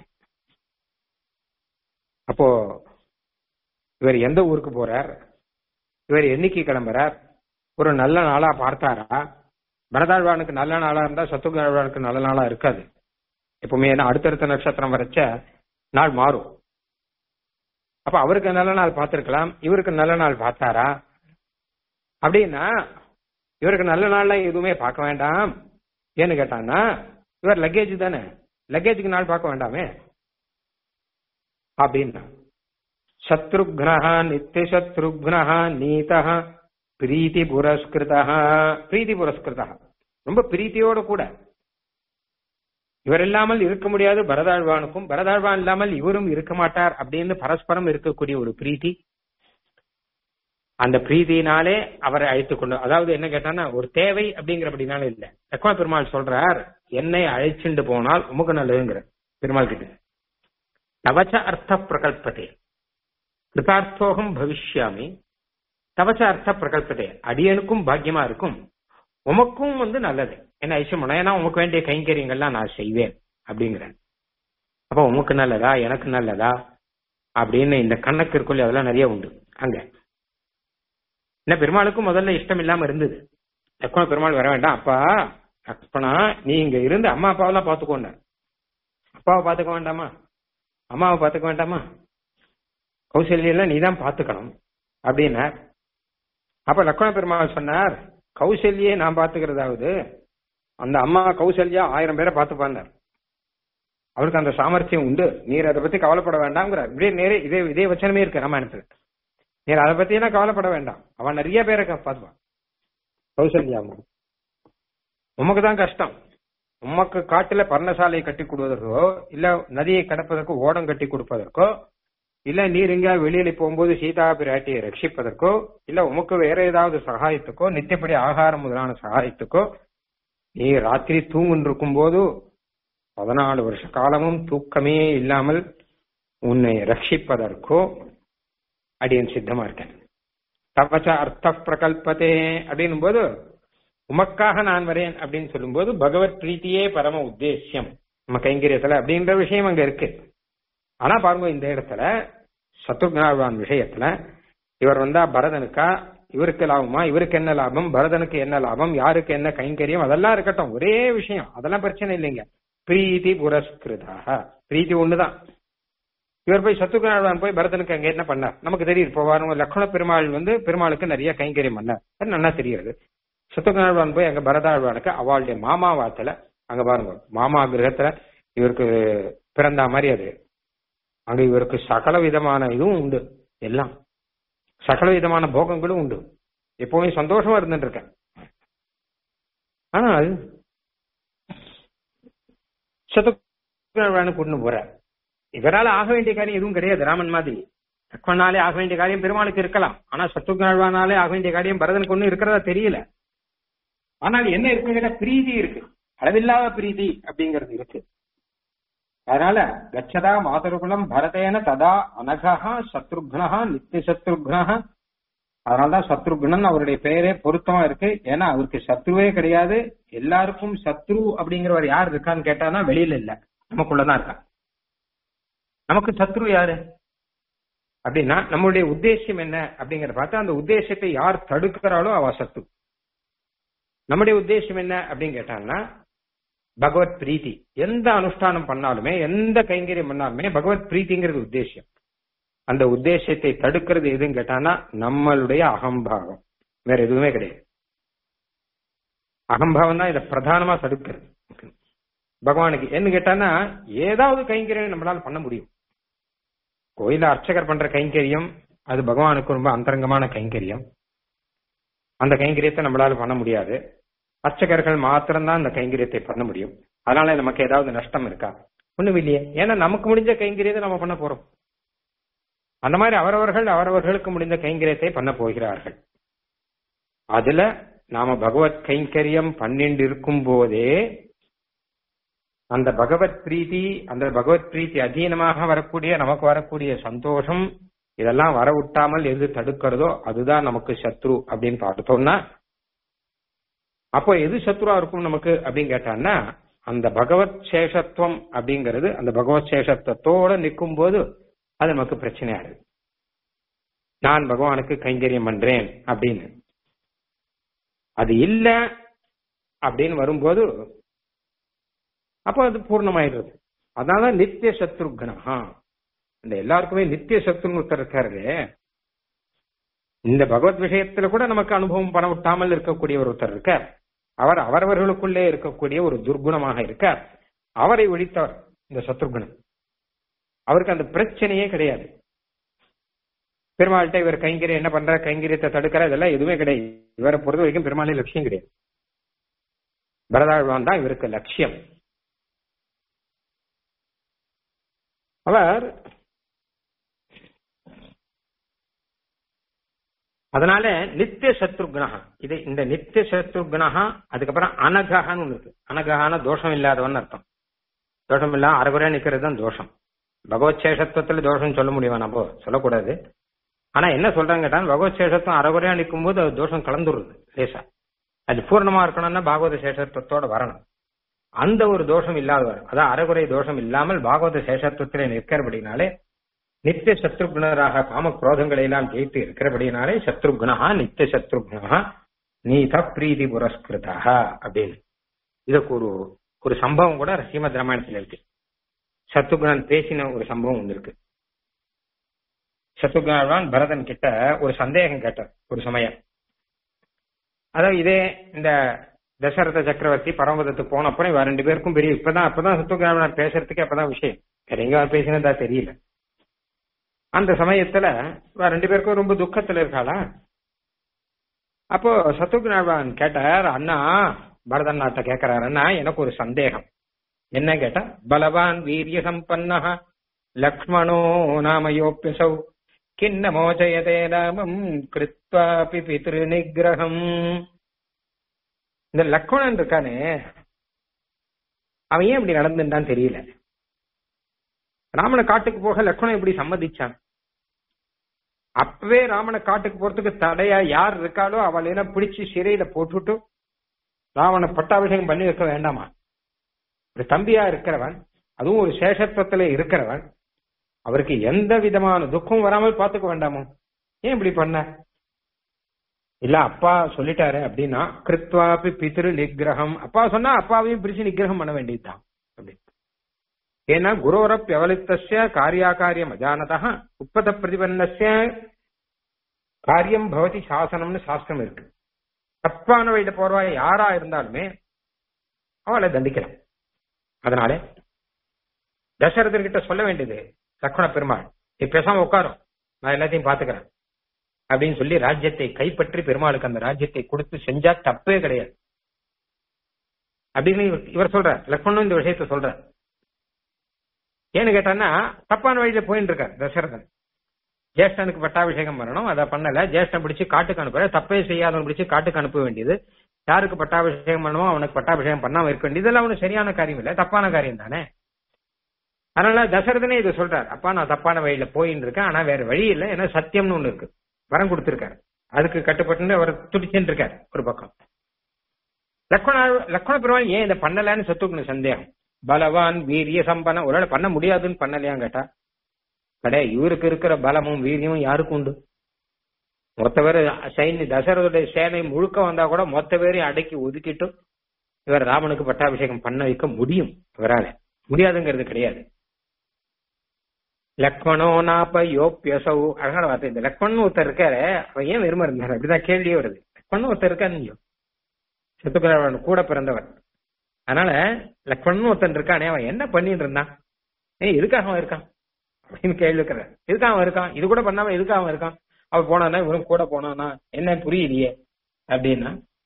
அப்போ இவர் எந்த ஊருக்கு போறார் இவர் என்னைக்கு கிளம்புறார் ஒரு நல்ல நாளா பார்த்தாரா பரதாழ்வானுக்கு நல்ல நாளா இருந்தா சத்துருகிராவனுக்கு நல்ல நாளா இருக்காது எப்பவுமே ஏன்னா அடுத்தடுத்த நட்சத்திரம் வரைச்ச நாள் மாறும் அப்ப அவருக்கு நல்ல நாள் பார்த்திருக்கலாம் இவருக்கு நல்ல நாள் பார்த்தாரா அப்படின்னா இவருக்கு நல்ல நாள்ல எதுவுமே பார்க்க வேண்டாம் ஏன்னு கேட்டான்னா இவர் லக்கேஜ் தானே லக்கேஜுக்கு நாள் பார்க்க வேண்டாமே அப்படின்னா சத்ருக்னா நித்திய சத்ருக்னா நீதா பிரீத்தி புரஸ்கிருதா பிரீத்தி புரஸ்கிருதா ரொம்ப பிரீத்தியோட கூட இவர் இல்லாமல் இருக்க முடியாது பரதாழ்வானுக்கும் பரதாழ்வான் இல்லாமல் இவரும் இருக்க மாட்டார் அப்படின்னு பரஸ்பரம் இருக்கக்கூடிய ஒரு பிரீத்தி அந்த பிரீதியினாலே அவரை அழைத்துக் கொண்டு அதாவது என்ன கேட்டான்னா ஒரு தேவை அப்படிங்கிறபடினால இல்ல லக்ஷ்மண பெருமாள் சொல்றார் என்னை அழைச்சிண்டு போனால் உமக்கு நல்லதுங்கிற பெருமாள் கிட்ட தவச்ச அர்த்த பிரகல்பதே கிருதார்த்தோகம் பவிஷ்யாமி தவச்ச அர்த்த பிரகல்பதே அடியனுக்கும் பாக்கியமா இருக்கும் உமக்கும் வந்து நல்லது என்ன ஐஷம் ஏன்னா உமக்கு வேண்டிய கைங்கரியங்கள்லாம் நான் செய்வேன் அப்படிங்கிறேன் அப்ப உமக்கு நல்லதா எனக்கு நல்லதா அப்படின்னு இந்த கணக்கு இருக்குள்ள அதெல்லாம் நிறைய உண்டு அங்க என்ன பெருமாளுக்கும் முதல்ல இஷ்டம் இல்லாம இருந்தது லக்ஷ்மண பெருமாள் வர வேண்டாம் அப்பா லக்ஷ்மணா நீ இங்க இருந்து அம்மா அப்பாவெல்லாம் பாத்துக்கோண்ட அப்பாவை பாத்துக்க வேண்டாமா அம்மாவை பாத்துக்க வேண்டாமா கௌசல்யெல்லாம் நீ தான் பாத்துக்கணும் அப்படின்னார் அப்ப லக்ஷ்மண பெருமாள் சொன்னார் கௌசல்யே நான் பாத்துக்கிறதாவது அந்த அம்மா கௌசல்யா ஆயிரம் பேரை பார்த்துப்பாண்டார் அவருக்கு அந்த சாமர்த்தியம் உண்டு நீர் அதை பத்தி கவலைப்பட வேண்டாம்ங்கிறார் இப்படியே நேரே இதே இதே வச்சனமே இருக்கு ராமாயணத்துல நீர் அதை பத்தி எல்லாம் கவலைப்பட வேண்டாம் அவன் நிறைய பேரை பார்த்துப்பான் கௌசல்யா அம்மா உமக்கு தான் கஷ்டம் உமக்கு காட்டுல பர்ணசாலையை கட்டி கொடுவதற்கோ இல்ல நதியை கடப்பதற்கோ ஓடம் கட்டி கொடுப்பதற்கோ இல்ல நீர் எங்க வெளியில போகும்போது சீதா பிராட்டியை ரட்சிப்பதற்கோ இல்ல உமக்கு வேற ஏதாவது சகாயத்துக்கோ நித்தியப்படி ஆகாரம் முதலான சகாயத்துக்கோ நீ ராத்திரி தூங்குன்னு இருக்கும் போது பதினாலு வருஷ காலமும் தூக்கமே இல்லாமல் உன்னை ரட்சிப்பதற்கோ அடியன் சித்தமா இருக்கேன் தவச்ச அர்த்த பிரகல்பத்தே அப்படின்னும் போது உமக்காக நான் வரேன் அப்படின்னு சொல்லும்போது பகவத் பிரீத்தியே பரம உத்தேசியம் நம்ம கைங்கரியத்துல அப்படின்ற விஷயம் அங்க இருக்கு ஆனா பாருங்க இந்த இடத்துல சத்ருக்னாவான் விஷயத்துல இவர் வந்தா பரதனுக்கா இவருக்கு லாபமா இவருக்கு என்ன லாபம் பரதனுக்கு என்ன லாபம் யாருக்கு என்ன கைங்கரியம் அதெல்லாம் இருக்கட்டும் ஒரே விஷயம் அதெல்லாம் பிரச்சனை இல்லைங்க பிரீத்தி புரஸ்கிருதாக பிரீத்தி ஒண்ணுதான் இவர் போய் சத்துருக்னாழ்வான் போய் பரதனுக்கு அங்க என்ன பண்ணார் நமக்கு தெரியுது இப்போ பாருங்க லக்ஷ்மண பெருமாள் வந்து பெருமாளுக்கு நிறைய கைங்கரியம் பண்ணார் அது நல்லா தெரியாது சத்துருக்னாழ்வான் போய் அங்க பரதாழ்வானுக்கு அவளுடைய மாமா வார்த்தையில அங்க பாருங்க மாமா கிரகத்துல இவருக்கு பிறந்த மாதிரி அது அங்க இவருக்கு சகல விதமான இதுவும் உண்டு எல்லாம் சகல விதமான போகங்களும் உண்டு எப்பவுமே சந்தோஷமா இருந்துட்டு இருக்கேன் ஆனால் சத்துருக்னாழ்வானு கொண்டு போற இவரால ஆக வேண்டிய காரியம் எதுவும் கிடையாது ராமன் மாதிரி லக்ஷ்மணாலே ஆக வேண்டிய காரியம் பெருமாளுக்கு இருக்கலாம் ஆனா சத்ருகனாலே ஆக வேண்டிய காரியம் பரதனுக்கு ஒண்ணும் இருக்கிறதா தெரியல ஆனால் என்ன இருக்குங்கிற பிரீதி இருக்கு அளவில்லாத பிரீதி அப்படிங்கிறது இருக்கு அதனால கச்சதா மாதருகுலம் பரதேன ததா அனகா சத்ருக்னா நித்திய சத்ருக்னா அதனாலதான் சத்ருக்னன் அவருடைய பெயரே பொருத்தமா இருக்கு ஏன்னா அவருக்கு சத்ருவே கிடையாது எல்லாருக்கும் சத்ரு அப்படிங்கிறவர் யார் இருக்கான்னு கேட்டானா வெளியில இல்ல நமக்குள்ளதான் இருக்கா நமக்கு சத்ரு யாரு அப்படின்னா நம்மளுடைய உத்தேசம் என்ன அப்படிங்கறத பார்த்தா அந்த உத்தேசத்தை யார் தடுக்கிறாளோ அவ சத்ரு நம்முடைய உத்தேசம் என்ன அப்படின்னு கேட்டான்னா பகவத் பிரீத்தி எந்த அனுஷ்டானம் பண்ணாலுமே எந்த கைங்கரியம் பண்ணாலுமே பகவத் பிரீத்திங்கிறது உத்தேசம் அந்த உத்தேசத்தை தடுக்கிறது எதுன்னு கேட்டானா நம்மளுடைய அகம்பாவம் வேற எதுவுமே கிடையாது அகம்பாவம் தான் இதை பிரதானமா தடுக்கிறது பகவானுக்கு என்ன கேட்டானா ஏதாவது கைங்கரியம் நம்மளால பண்ண முடியும் கோயில அர்ச்சகர் பண்ற கைங்கரியம் அது பகவானுக்கு ரொம்ப அந்தரங்கமான கைங்கரியம் அந்த கைங்கரியத்தை நம்மளால பண்ண முடியாது அர்ச்சகர்கள் மாத்திரம்தான் அந்த கைங்கரியத்தை பண்ண முடியும் அதனால நமக்கு ஏதாவது நஷ்டம் இருக்கா ஒண்ணும் இல்லையே ஏன்னா நமக்கு முடிஞ்ச கைங்கரியத்தை நம்ம பண்ண போறோம் அந்த மாதிரி அவரவர்கள் அவரவர்களுக்கு முடிந்த கைங்கரியத்தை பண்ண போகிறார்கள் அதுல நாம பகவத் கைங்கரியம் பன்னெண்டு இருக்கும் போதே அந்த பகவத் பிரீத்தி அந்த பகவத் பிரீத்தி அதீனமாக வரக்கூடிய நமக்கு வரக்கூடிய சந்தோஷம் இதெல்லாம் வர விட்டாமல் எது தடுக்கிறதோ அதுதான் நமக்கு சத்ரு அப்படின்னு பார்த்தோம்னா அப்போ எது சத்ருவா இருக்கும் நமக்கு அப்படின்னு கேட்டான்னா அந்த பகவத் சேஷத்துவம் அப்படிங்கிறது அந்த பகவத் சேஷத்துவத்தோட நிற்கும் போது அது நமக்கு பிரச்சனையாகுது நான் பகவானுக்கு கைங்கரியம் பண்றேன் அப்படின்னு அது இல்ல அப்படின்னு வரும்போது அப்போ அது பூர்ணமாயிடுறது அதனால நித்திய சத்ருக்னா இந்த எல்லாருக்குமே நித்திய சத்ருன்னு ஒருத்தர் இருக்காரு இந்த பகவத் விஷயத்துல கூட நமக்கு அனுபவம் பண்ண விட்டாமல் இருக்கக்கூடிய ஒருத்தர் இருக்கார் அவர் அவரவர்களுக்குள்ளே இருக்கக்கூடிய ஒரு துர்குணமாக இருக்கார் அவரை ஒழித்தவர் இந்த சத்ருகுணன் அவருக்கு அந்த பிரச்சனையே கிடையாது பெருமாள்கிட்ட இவர் கைங்கரியம் என்ன பண்ற கைங்கரியத்தை தடுக்கிற இதெல்லாம் எதுவுமே கிடையாது இவரை பொறுத்த வரைக்கும் பெருமாளே லட்சியம் கிடையாது பரதாழ்வான் தான் இவருக்கு லட்சியம் அவர் அதனால நித்திய சத்ருக்னா இது இந்த நித்திய சத்ருக்னா அதுக்கப்புறம் அனகஹான்னு ஒண்ணு இருக்கு அனகஹான தோஷம் இல்லாதவன் அர்த்தம் தோஷம் இல்லாம அரைகுறையா நிக்கிறது தான் தோஷம் பகவத் சேஷத்துவத்துல தோஷம் சொல்ல முடியுமா நம்ம சொல்லக்கூடாது ஆனா என்ன சொல்றாங்க கேட்டா பகவத் சேஷத்துவம் அரைகுறையா நிற்கும் போது அது தோஷம் கலந்துருது லேசா அது பூர்ணமா இருக்கணும்னா பாகவத சேஷத்துவத்தோட வரணும் அந்த ஒரு தோஷம் இல்லாதவர் அதான் அரைகுறை தோஷம் இல்லாமல் பாகவத சேஷத்துவத்திலே நிற்கிறபடினாலே நித்திய சத்ருகுணராக காம குரோதங்களை எல்லாம் ஜெயித்து இருக்கிறபடினாலே சத்ருகுணா நித்திய சத்ருகுணா நீத பிரீதி புரஸ்கிருதாக அப்படின்னு இதுக்கு ஒரு ஒரு சம்பவம் கூட ஸ்ரீமத் ராமாயணத்துல இருக்கு சத்ருகுணன் பேசின ஒரு சம்பவம் ஒன்று இருக்கு சத்ருகுணான் பரதன் கிட்ட ஒரு சந்தேகம் கேட்டார் ஒரு சமயம் அதாவது இதே இந்த தசரத சக்கரவர்த்தி பரமபதத்துக்கு போன அப்புறம் இவ ரெண்டு பேருக்கும் பெரிய இப்பதான் அப்பதான் சத்ருகுணான் பேசுறதுக்கு அப்பதான் விஷயம் வேற எங்க பேசினதா தெரியல அந்த சமயத்துல ரெண்டு பேருக்கும் ரொம்ப துக்கத்துல இருக்காளா அப்போ சத்ருகுணான் கேட்டார் அண்ணா பரதன் நாட்ட கேட்கிறார் அண்ணா எனக்கு ஒரு சந்தேகம் என்ன கேட்டா பலவான் வீரிய சம்பன்னா லக்ஷ்மணோ நாமயோப்பியசௌ கிண்ண மோச்சயதே நாமம் கிருத்வாபி பித்ரு நிகிரகம் இந்த லக்ஷ்மணன் இருக்கானே அவன் ஏன் இப்படி நடந்துட்டான்னு தெரியல ராமனை காட்டுக்கு போக லக்ஷ்மணன் எப்படி சம்மதிச்சான் அப்பவே ராமனை காட்டுக்கு போறதுக்கு தடையா யார் இருக்காளோ அவள் என்ன பிடிச்சு சிறையில போட்டுட்டு ராவண பட்டாபிஷேகம் பண்ணி வைக்க வேண்டாமா ஒரு தம்பியா இருக்கிறவன் அதுவும் ஒரு சேஷத்துவத்துல இருக்கிறவன் அவருக்கு எந்த விதமான துக்கம் வராமல் பாத்துக்க வேண்டாமோ ஏன் இப்படி பண்ண இல்ல அப்பா சொல்லிட்டாரு அப்படின்னா கிருத்வாபி பிதிரு நிகிரகம் அப்பா சொன்னா அப்பாவையும் பிரிச்சு நிகிரகம் பண்ண வேண்டியதுதான் அப்படி ஏன்னா குரோரப்பியவலித்தஸ்ய காரியாக்காரியம் அஜானதா உப்பத பிரதிபன்னஸ்ய காரியம் பவதி சாசனம்னு சாஸ்திரம் இருக்கு தப்பான வழியில போறவா யாரா இருந்தாலுமே அவளை தண்டிக்கலாம் அதனாலே தசரதர்கிட்ட சொல்ல வேண்டியது லக்ஷ்மண பெருமாள் நீ பேசாம உட்காரும் நான் எல்லாத்தையும் பாத்துக்கிறேன் அப்படின்னு சொல்லி ராஜ்யத்தை கைப்பற்றி பெருமாளுக்கு அந்த ராஜ்யத்தை கொடுத்து செஞ்சா தப்பே கிடையாது அப்படின்னு இவர் சொல்ற லக்ஷ்மணன் இந்த விஷயத்த சொல்ற ஏன்னு கேட்டான்னா தப்பான வழியில போயிட்டு இருக்கார் தசரதன் ஜேஷ்டனுக்கு பட்டாபிஷேகம் பண்ணணும் அதை பண்ணல ஜேஷ்டன் பிடிச்சு காட்டுக்கு அனுப்புற தப்பே செய்யாதவன் பிடிச்சு காட்டுக்கு அனுப்ப வேண்டியது யாருக்கு பட்டாபிஷேகம் பண்ணுமோ அவனுக்கு பட்டாபிஷேகம் பண்ணாம இருக்க வேண்டியது இதெல்லாம் ஒன்றும் சரியான காரியம் இல்ல தப்பான காரியம் தானே அதனால தசரதனே இதை சொல்றாரு அப்பா நான் தப்பான வழியில போயின்னு இருக்கேன் ஆனா வேற வழி இல்ல ஏன்னா சத்தியம்னு ஒண்ணு இருக்கு வரம் கொடுத்திருக்காரு அதுக்கு கட்டுப்பட்டு அவர் துடிச்சுட்டு இருக்காரு ஒரு பக்கம் லக்ஷ்மண லக்ஷ்மண பெருமாள் ஏன் இதை பண்ணலன்னு சத்துக்குன்னு சந்தேகம் பலவான் வீரிய சம்பனம் ஒருவேளை பண்ண முடியாதுன்னு பண்ணலையான்னு கேட்டா கடை இவருக்கு இருக்கிற பலமும் வீரியமும் யாருக்கு உண்டு மொத்த பேர் சைன்ய தசரதுடைய சேனை முழுக்க வந்தா கூட மொத்த பேரையும் அடக்கி ஒதுக்கிட்டு இவர் ராமனுக்கு பட்டாபிஷேகம் பண்ண வைக்க முடியும் இவரால முடியாதுங்கிறது கிடையாது லக்மணோ நாப்ப யோப்பியசௌ அழகான வார்த்தை இந்த லக்மணன் ஒருத்தர் இருக்காரு அவன் ஏன் வெறும இருந்தாரு அப்படிதான் கேள்வியே வருது லக்மணன் ஒருத்தர் இருக்காரு நீங்க சத்துக்குரவன் கூட பிறந்தவர் அதனால லக்மணன் ஒருத்தன் இருக்கானே அவன் என்ன பண்ணிட்டு இருந்தான் ஏய் எதுக்காக அவன் இருக்கான் அப்படின்னு கேள்வி இருக்கிறார் எதுக்காக அவன் இருக்கான் இது கூட பண்ணாம எதுக்காக அவன் இருக்கான் அவன் போனானா இவரும் கூட போனானா என்ன புரியலையே அப்படின்னா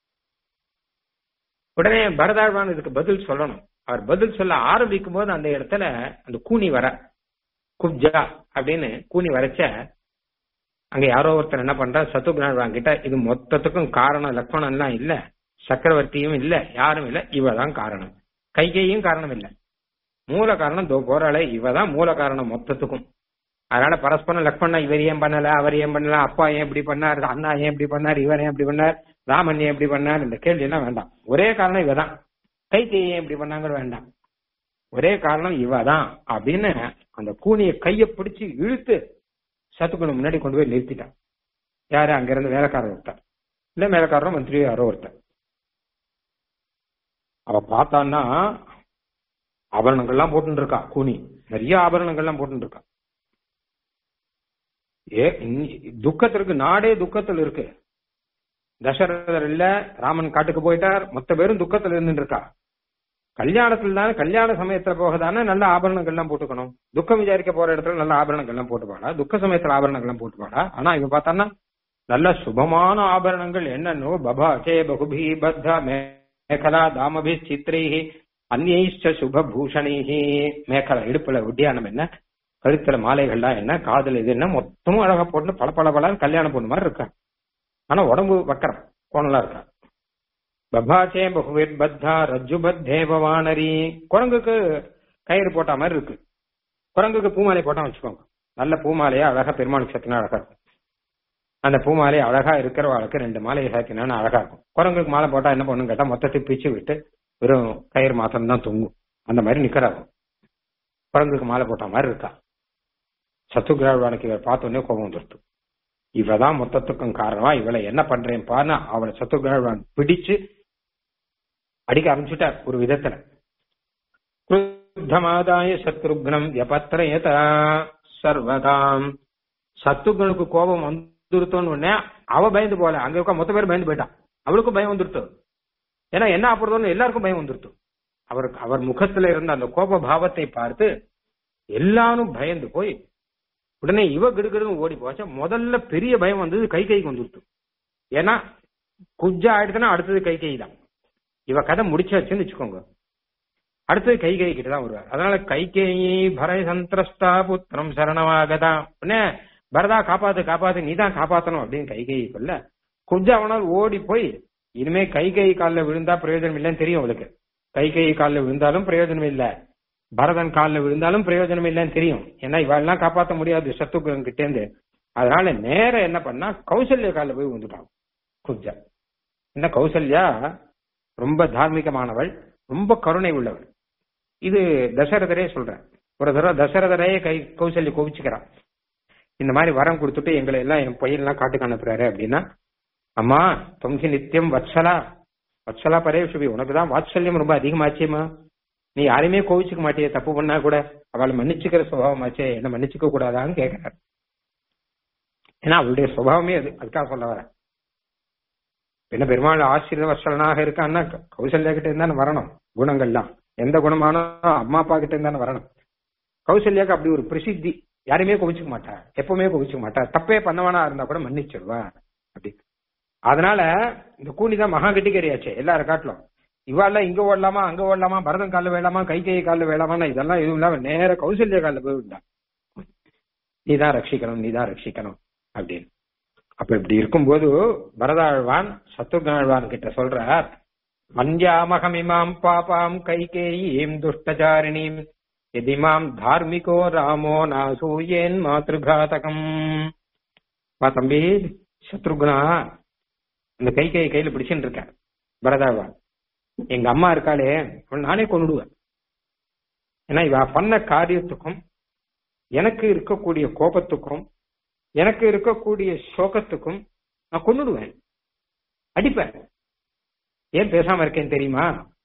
உடனே பரதாழ்வான் இதுக்கு பதில் சொல்லணும் அவர் பதில் சொல்ல ஆரம்பிக்கும் போது அந்த இடத்துல அந்த கூனி வர குப்ஜா அப்படின்னு கூனி வரைச்ச அங்க யாரோ ஒருத்தர் என்ன பண்றா சத்துகுணாழ்வான் கிட்ட இது மொத்தத்துக்கும் காரணம் லக்ஷ்மணன் எல்லாம் இல்ல சக்கரவர்த்தியும் இல்ல யாரும் இல்ல இவதான் காரணம் கைகையும் காரணம் இல்ல மூல காரணம் தோ போறாளே இவதான் மூல காரணம் மொத்தத்துக்கும் அதனால பரஸ்பரம் லக்ஷ்மணா இவர் ஏன் பண்ணல அவர் ஏன் பண்ணல அப்பா ஏன் இப்படி பண்ணார் அண்ணா ஏன் இப்படி பண்ணார் இவர் ஏன் இப்படி பண்ணார் ராமன் ஏன் இப்படி பண்ணார் இந்த கேள்வி எல்லாம் வேண்டாம் ஒரே காரணம் இவதான் கைகை ஏன் இப்படி பண்ணாங்க வேண்டாம் ஒரே காரணம் இவதான் அப்படின்னு அந்த கூனிய கைய பிடிச்சு இழுத்து சத்துக்குணு முன்னாடி கொண்டு போய் நிறுத்திட்டான் யாரு அங்க இருந்து வேலைக்காரர் ஒருத்தர் இல்ல வேலைக்காரரும் மந்திரி யாரோ ஒருத்தர் அவ பார்த்தான்னா ஆபரணங்கள்லாம் போட்டு இருக்கா கூனி நிறைய ஆபரணங்கள்லாம் போட்டு இருக்கா ஏ துக்கத்திற்கு நாடே துக்கத்தில் இருக்கு தசரதர் இல்ல ராமன் காட்டுக்கு போயிட்டார் மொத்த பேரும் துக்கத்துல இருந்துட்டு இருக்கா கல்யாணத்துல தானே கல்யாண சமயத்துல போக தானே நல்ல ஆபரணங்கள்லாம் போட்டுக்கணும் துக்கம் விசாரிக்க போற இடத்துல நல்ல ஆபரணங்கள்லாம் போட்டுப்பாடா துக்க சமயத்துல ஆபரணங்கள்லாம் போட்டுப்பாடா ஆனா இவ பார்த்தான்னா நல்ல சுபமான ஆபரணங்கள் என்னன்னோ பபா கே பகுபி பத்தா மேகலா தாமபி சித்திரைஹி அந்நைச்ச சுபபூஷணிஹி மேகலா இடுப்புல ஒட்டியானம் என்ன கழுத்துல மாலைகள்லாம் என்ன காதல் இது என்ன மொத்தமும் அழகா போட்டு பல பல பல கல்யாணம் பொண்ணு மாதிரி இருக்கா ஆனா உடம்பு வக்கரம் கோணலா இருக்கா பபாச்சே பகுவிர் பத்தா ரஜ்ஜு பத்தே பவானரி குரங்குக்கு கயிறு போட்ட மாதிரி இருக்கு குரங்குக்கு பூமாலை போட்டா வச்சுக்கோங்க நல்ல பூமாலையா அழகா பெருமாள் சத்தினா அழகா இருக்கும் அந்த பூமாலை அழகா இருக்கிறவளுக்கு ரெண்டு மாலையை சாத்தினா அழகா இருக்கும் குரங்குக்கு மாலை போட்டா என்ன பண்ணும் கேட்டா மொத்தத்தை பிச்சு விட்டு வெறும் கயிறு மாத்திரம் தான் தொங்கும் அந்த மாதிரி நிக்கிறாங்க குரங்குக்கு மாலை போட்ட மாதிரி இருக்கா சத்துகிராழ்வானுக்கு இவர் பார்த்தோன்னே கோபம் வந்துருத்து இவதான் மொத்தத்துக்கும் காரணமா இவளை என்ன பண்றேன் பாருன்னு அவளை சத்துகிராழ்வான் பிடிச்சு அடிக்க ஆரம்பிச்சுட்டார் ஒரு விதத்துல கிருத்தமாதாய சத்ருக்னம் வியபத்திரயத சர்வதாம் சத்துகனுக்கு கோபம் வந்துருத்தோன்னு உடனே அவ பயந்து போல அங்க இருக்க மொத்த பேர் பயந்து போயிட்டான் அவளுக்கும் பயம் வந்துருத்து ஏன்னா என்ன ஆப்படுறதுன்னு எல்லாருக்கும் பயம் வந்துருத்து அவருக்கு அவர் முகத்துல இருந்த அந்த கோப பாவத்தை பார்த்து எல்லாரும் பயந்து போய் உடனே இவ கிடுகிடுன்னு ஓடி போச்சா முதல்ல பெரிய பயம் வந்தது கை கைக்கு வந்துருத்து ஏன்னா குஜா ஆயிடுச்சுன்னா அடுத்தது கை கை தான் இவ கதை முடிச்சாச்சுன்னு வச்சுக்கோங்க அடுத்தது கை கை கிட்ட தான் வருவார் அதனால கை கேயி பரை சந்திரஸ்தா புத்திரம் சரணமாகதா உடனே பரதா காப்பாத்து காப்பாத்து நீ தான் காப்பாத்தணும் அப்படின்னு கை கை சொல்ல குஜா அவனால் ஓடி போய் இனிமே கை கை காலில் விழுந்தா பிரயோஜனம் இல்லைன்னு தெரியும் அவளுக்கு கை கை காலில் விழுந்தாலும் பிரயோஜனம் இல்ல பரதன் காலில் விழுந்தாலும் பிரயோஜனம் இல்லைன்னு தெரியும் ஏன்னா இவெல்லாம் காப்பாற்ற முடியாது சத்துக்குரன் கிட்ட இருந்து அதனால நேர என்ன பண்ணா கௌசல்யா காலில் போய் விழுந்துட்டான் குஜா இந்த கௌசல்யா ரொம்ப தார்மீகமானவள் ரொம்ப கருணை உள்ளவள் இது தசரதரே சொல்றேன் ஒரு தடவை தசரதரே கை கௌசல்ய கோவிச்சுக்கிறான் இந்த மாதிரி வரம் கொடுத்துட்டு எங்களை எல்லாம் என் பையன்லாம் காட்டுக்கு அனுப்புறாரு அப்படின்னா அம்மா தொங்கி நித்தியம் வத்சலா வத்சலா பரேஷுபி உனக்கு தான் வாத்சல்யம் ரொம்ப அதிகமாச்சேம்மா நீ யாரையுமே கோவிச்சுக்க மாட்டியே தப்பு பண்ணா கூட அவளை மன்னிச்சுக்கிற சுபாவமாச்சே என்ன மன்னிச்சுக்க கூடாதான்னு கேட்கிறார் ஏன்னா அவளுடைய சுபாவமே அது அதுக்காக சொல்ல வர என்ன பெருமாள் ஆசிரியர் வசலனாக இருக்கான்னா கௌசல்யா கிட்ட இருந்தானே வரணும் குணங்கள்லாம் எந்த குணமானோ அம்மா அப்பா கிட்ட இருந்தானே வரணும் கௌசல்யாக்கு அப்படி ஒரு பிரசித்தி யாரையுமே கோவிச்சுக்க மாட்டா எப்பவுமே கோவிச்சுக்க மாட்டா தப்பே பண்ணவனா இருந்தா கூட மன்னிச்சிடுவா அப்படி அதனால இந்த கூலி தான் மகா கட்டிக்கறியாச்சே எல்லாரும் காட்டலும் இவாள்லாம் இங்க ஓடலாமா அங்க ஓடலாமா பரதன் காலில் வேலாமா கை கை காலில் வேலாமா இதெல்லாம் எதுவும் இல்லாம நேர கௌசல்ய காலில் போய் விட்டா நீதான் ரட்சிக்கணும் நீதான் ரட்சிக்கணும் அப்படின்னு அப்ப இப்படி இருக்கும்போது பரதாழ்வான் சத்துருகனாழ்வான் கிட்ட சொல்றார் மஞ்சாமகமிமாம் பாபாம் கைகேயீம் துஷ்டச்சாரிணீம் எதிமாம் தார்மிகோ ராமோ நாசூயேன் மாத்ருகாதகம் பா தம்பி சத்ருகுணா இந்த கை கை கையில பிடிச்சுட்டு இருக்க பரதாழ்வான் எங்க அம்மா இருக்காளே அவளை நானே கொண்டுடுவேன் ஏன்னா இவ பண்ண காரியத்துக்கும் எனக்கு இருக்கக்கூடிய கோபத்துக்கும் எனக்கு இருக்கக்கூடிய சோகத்துக்கும் நான் கொண்டுடுவேன் அடிப்பேன் ஏன் பேசாம இருக்கேன் தெரியுமா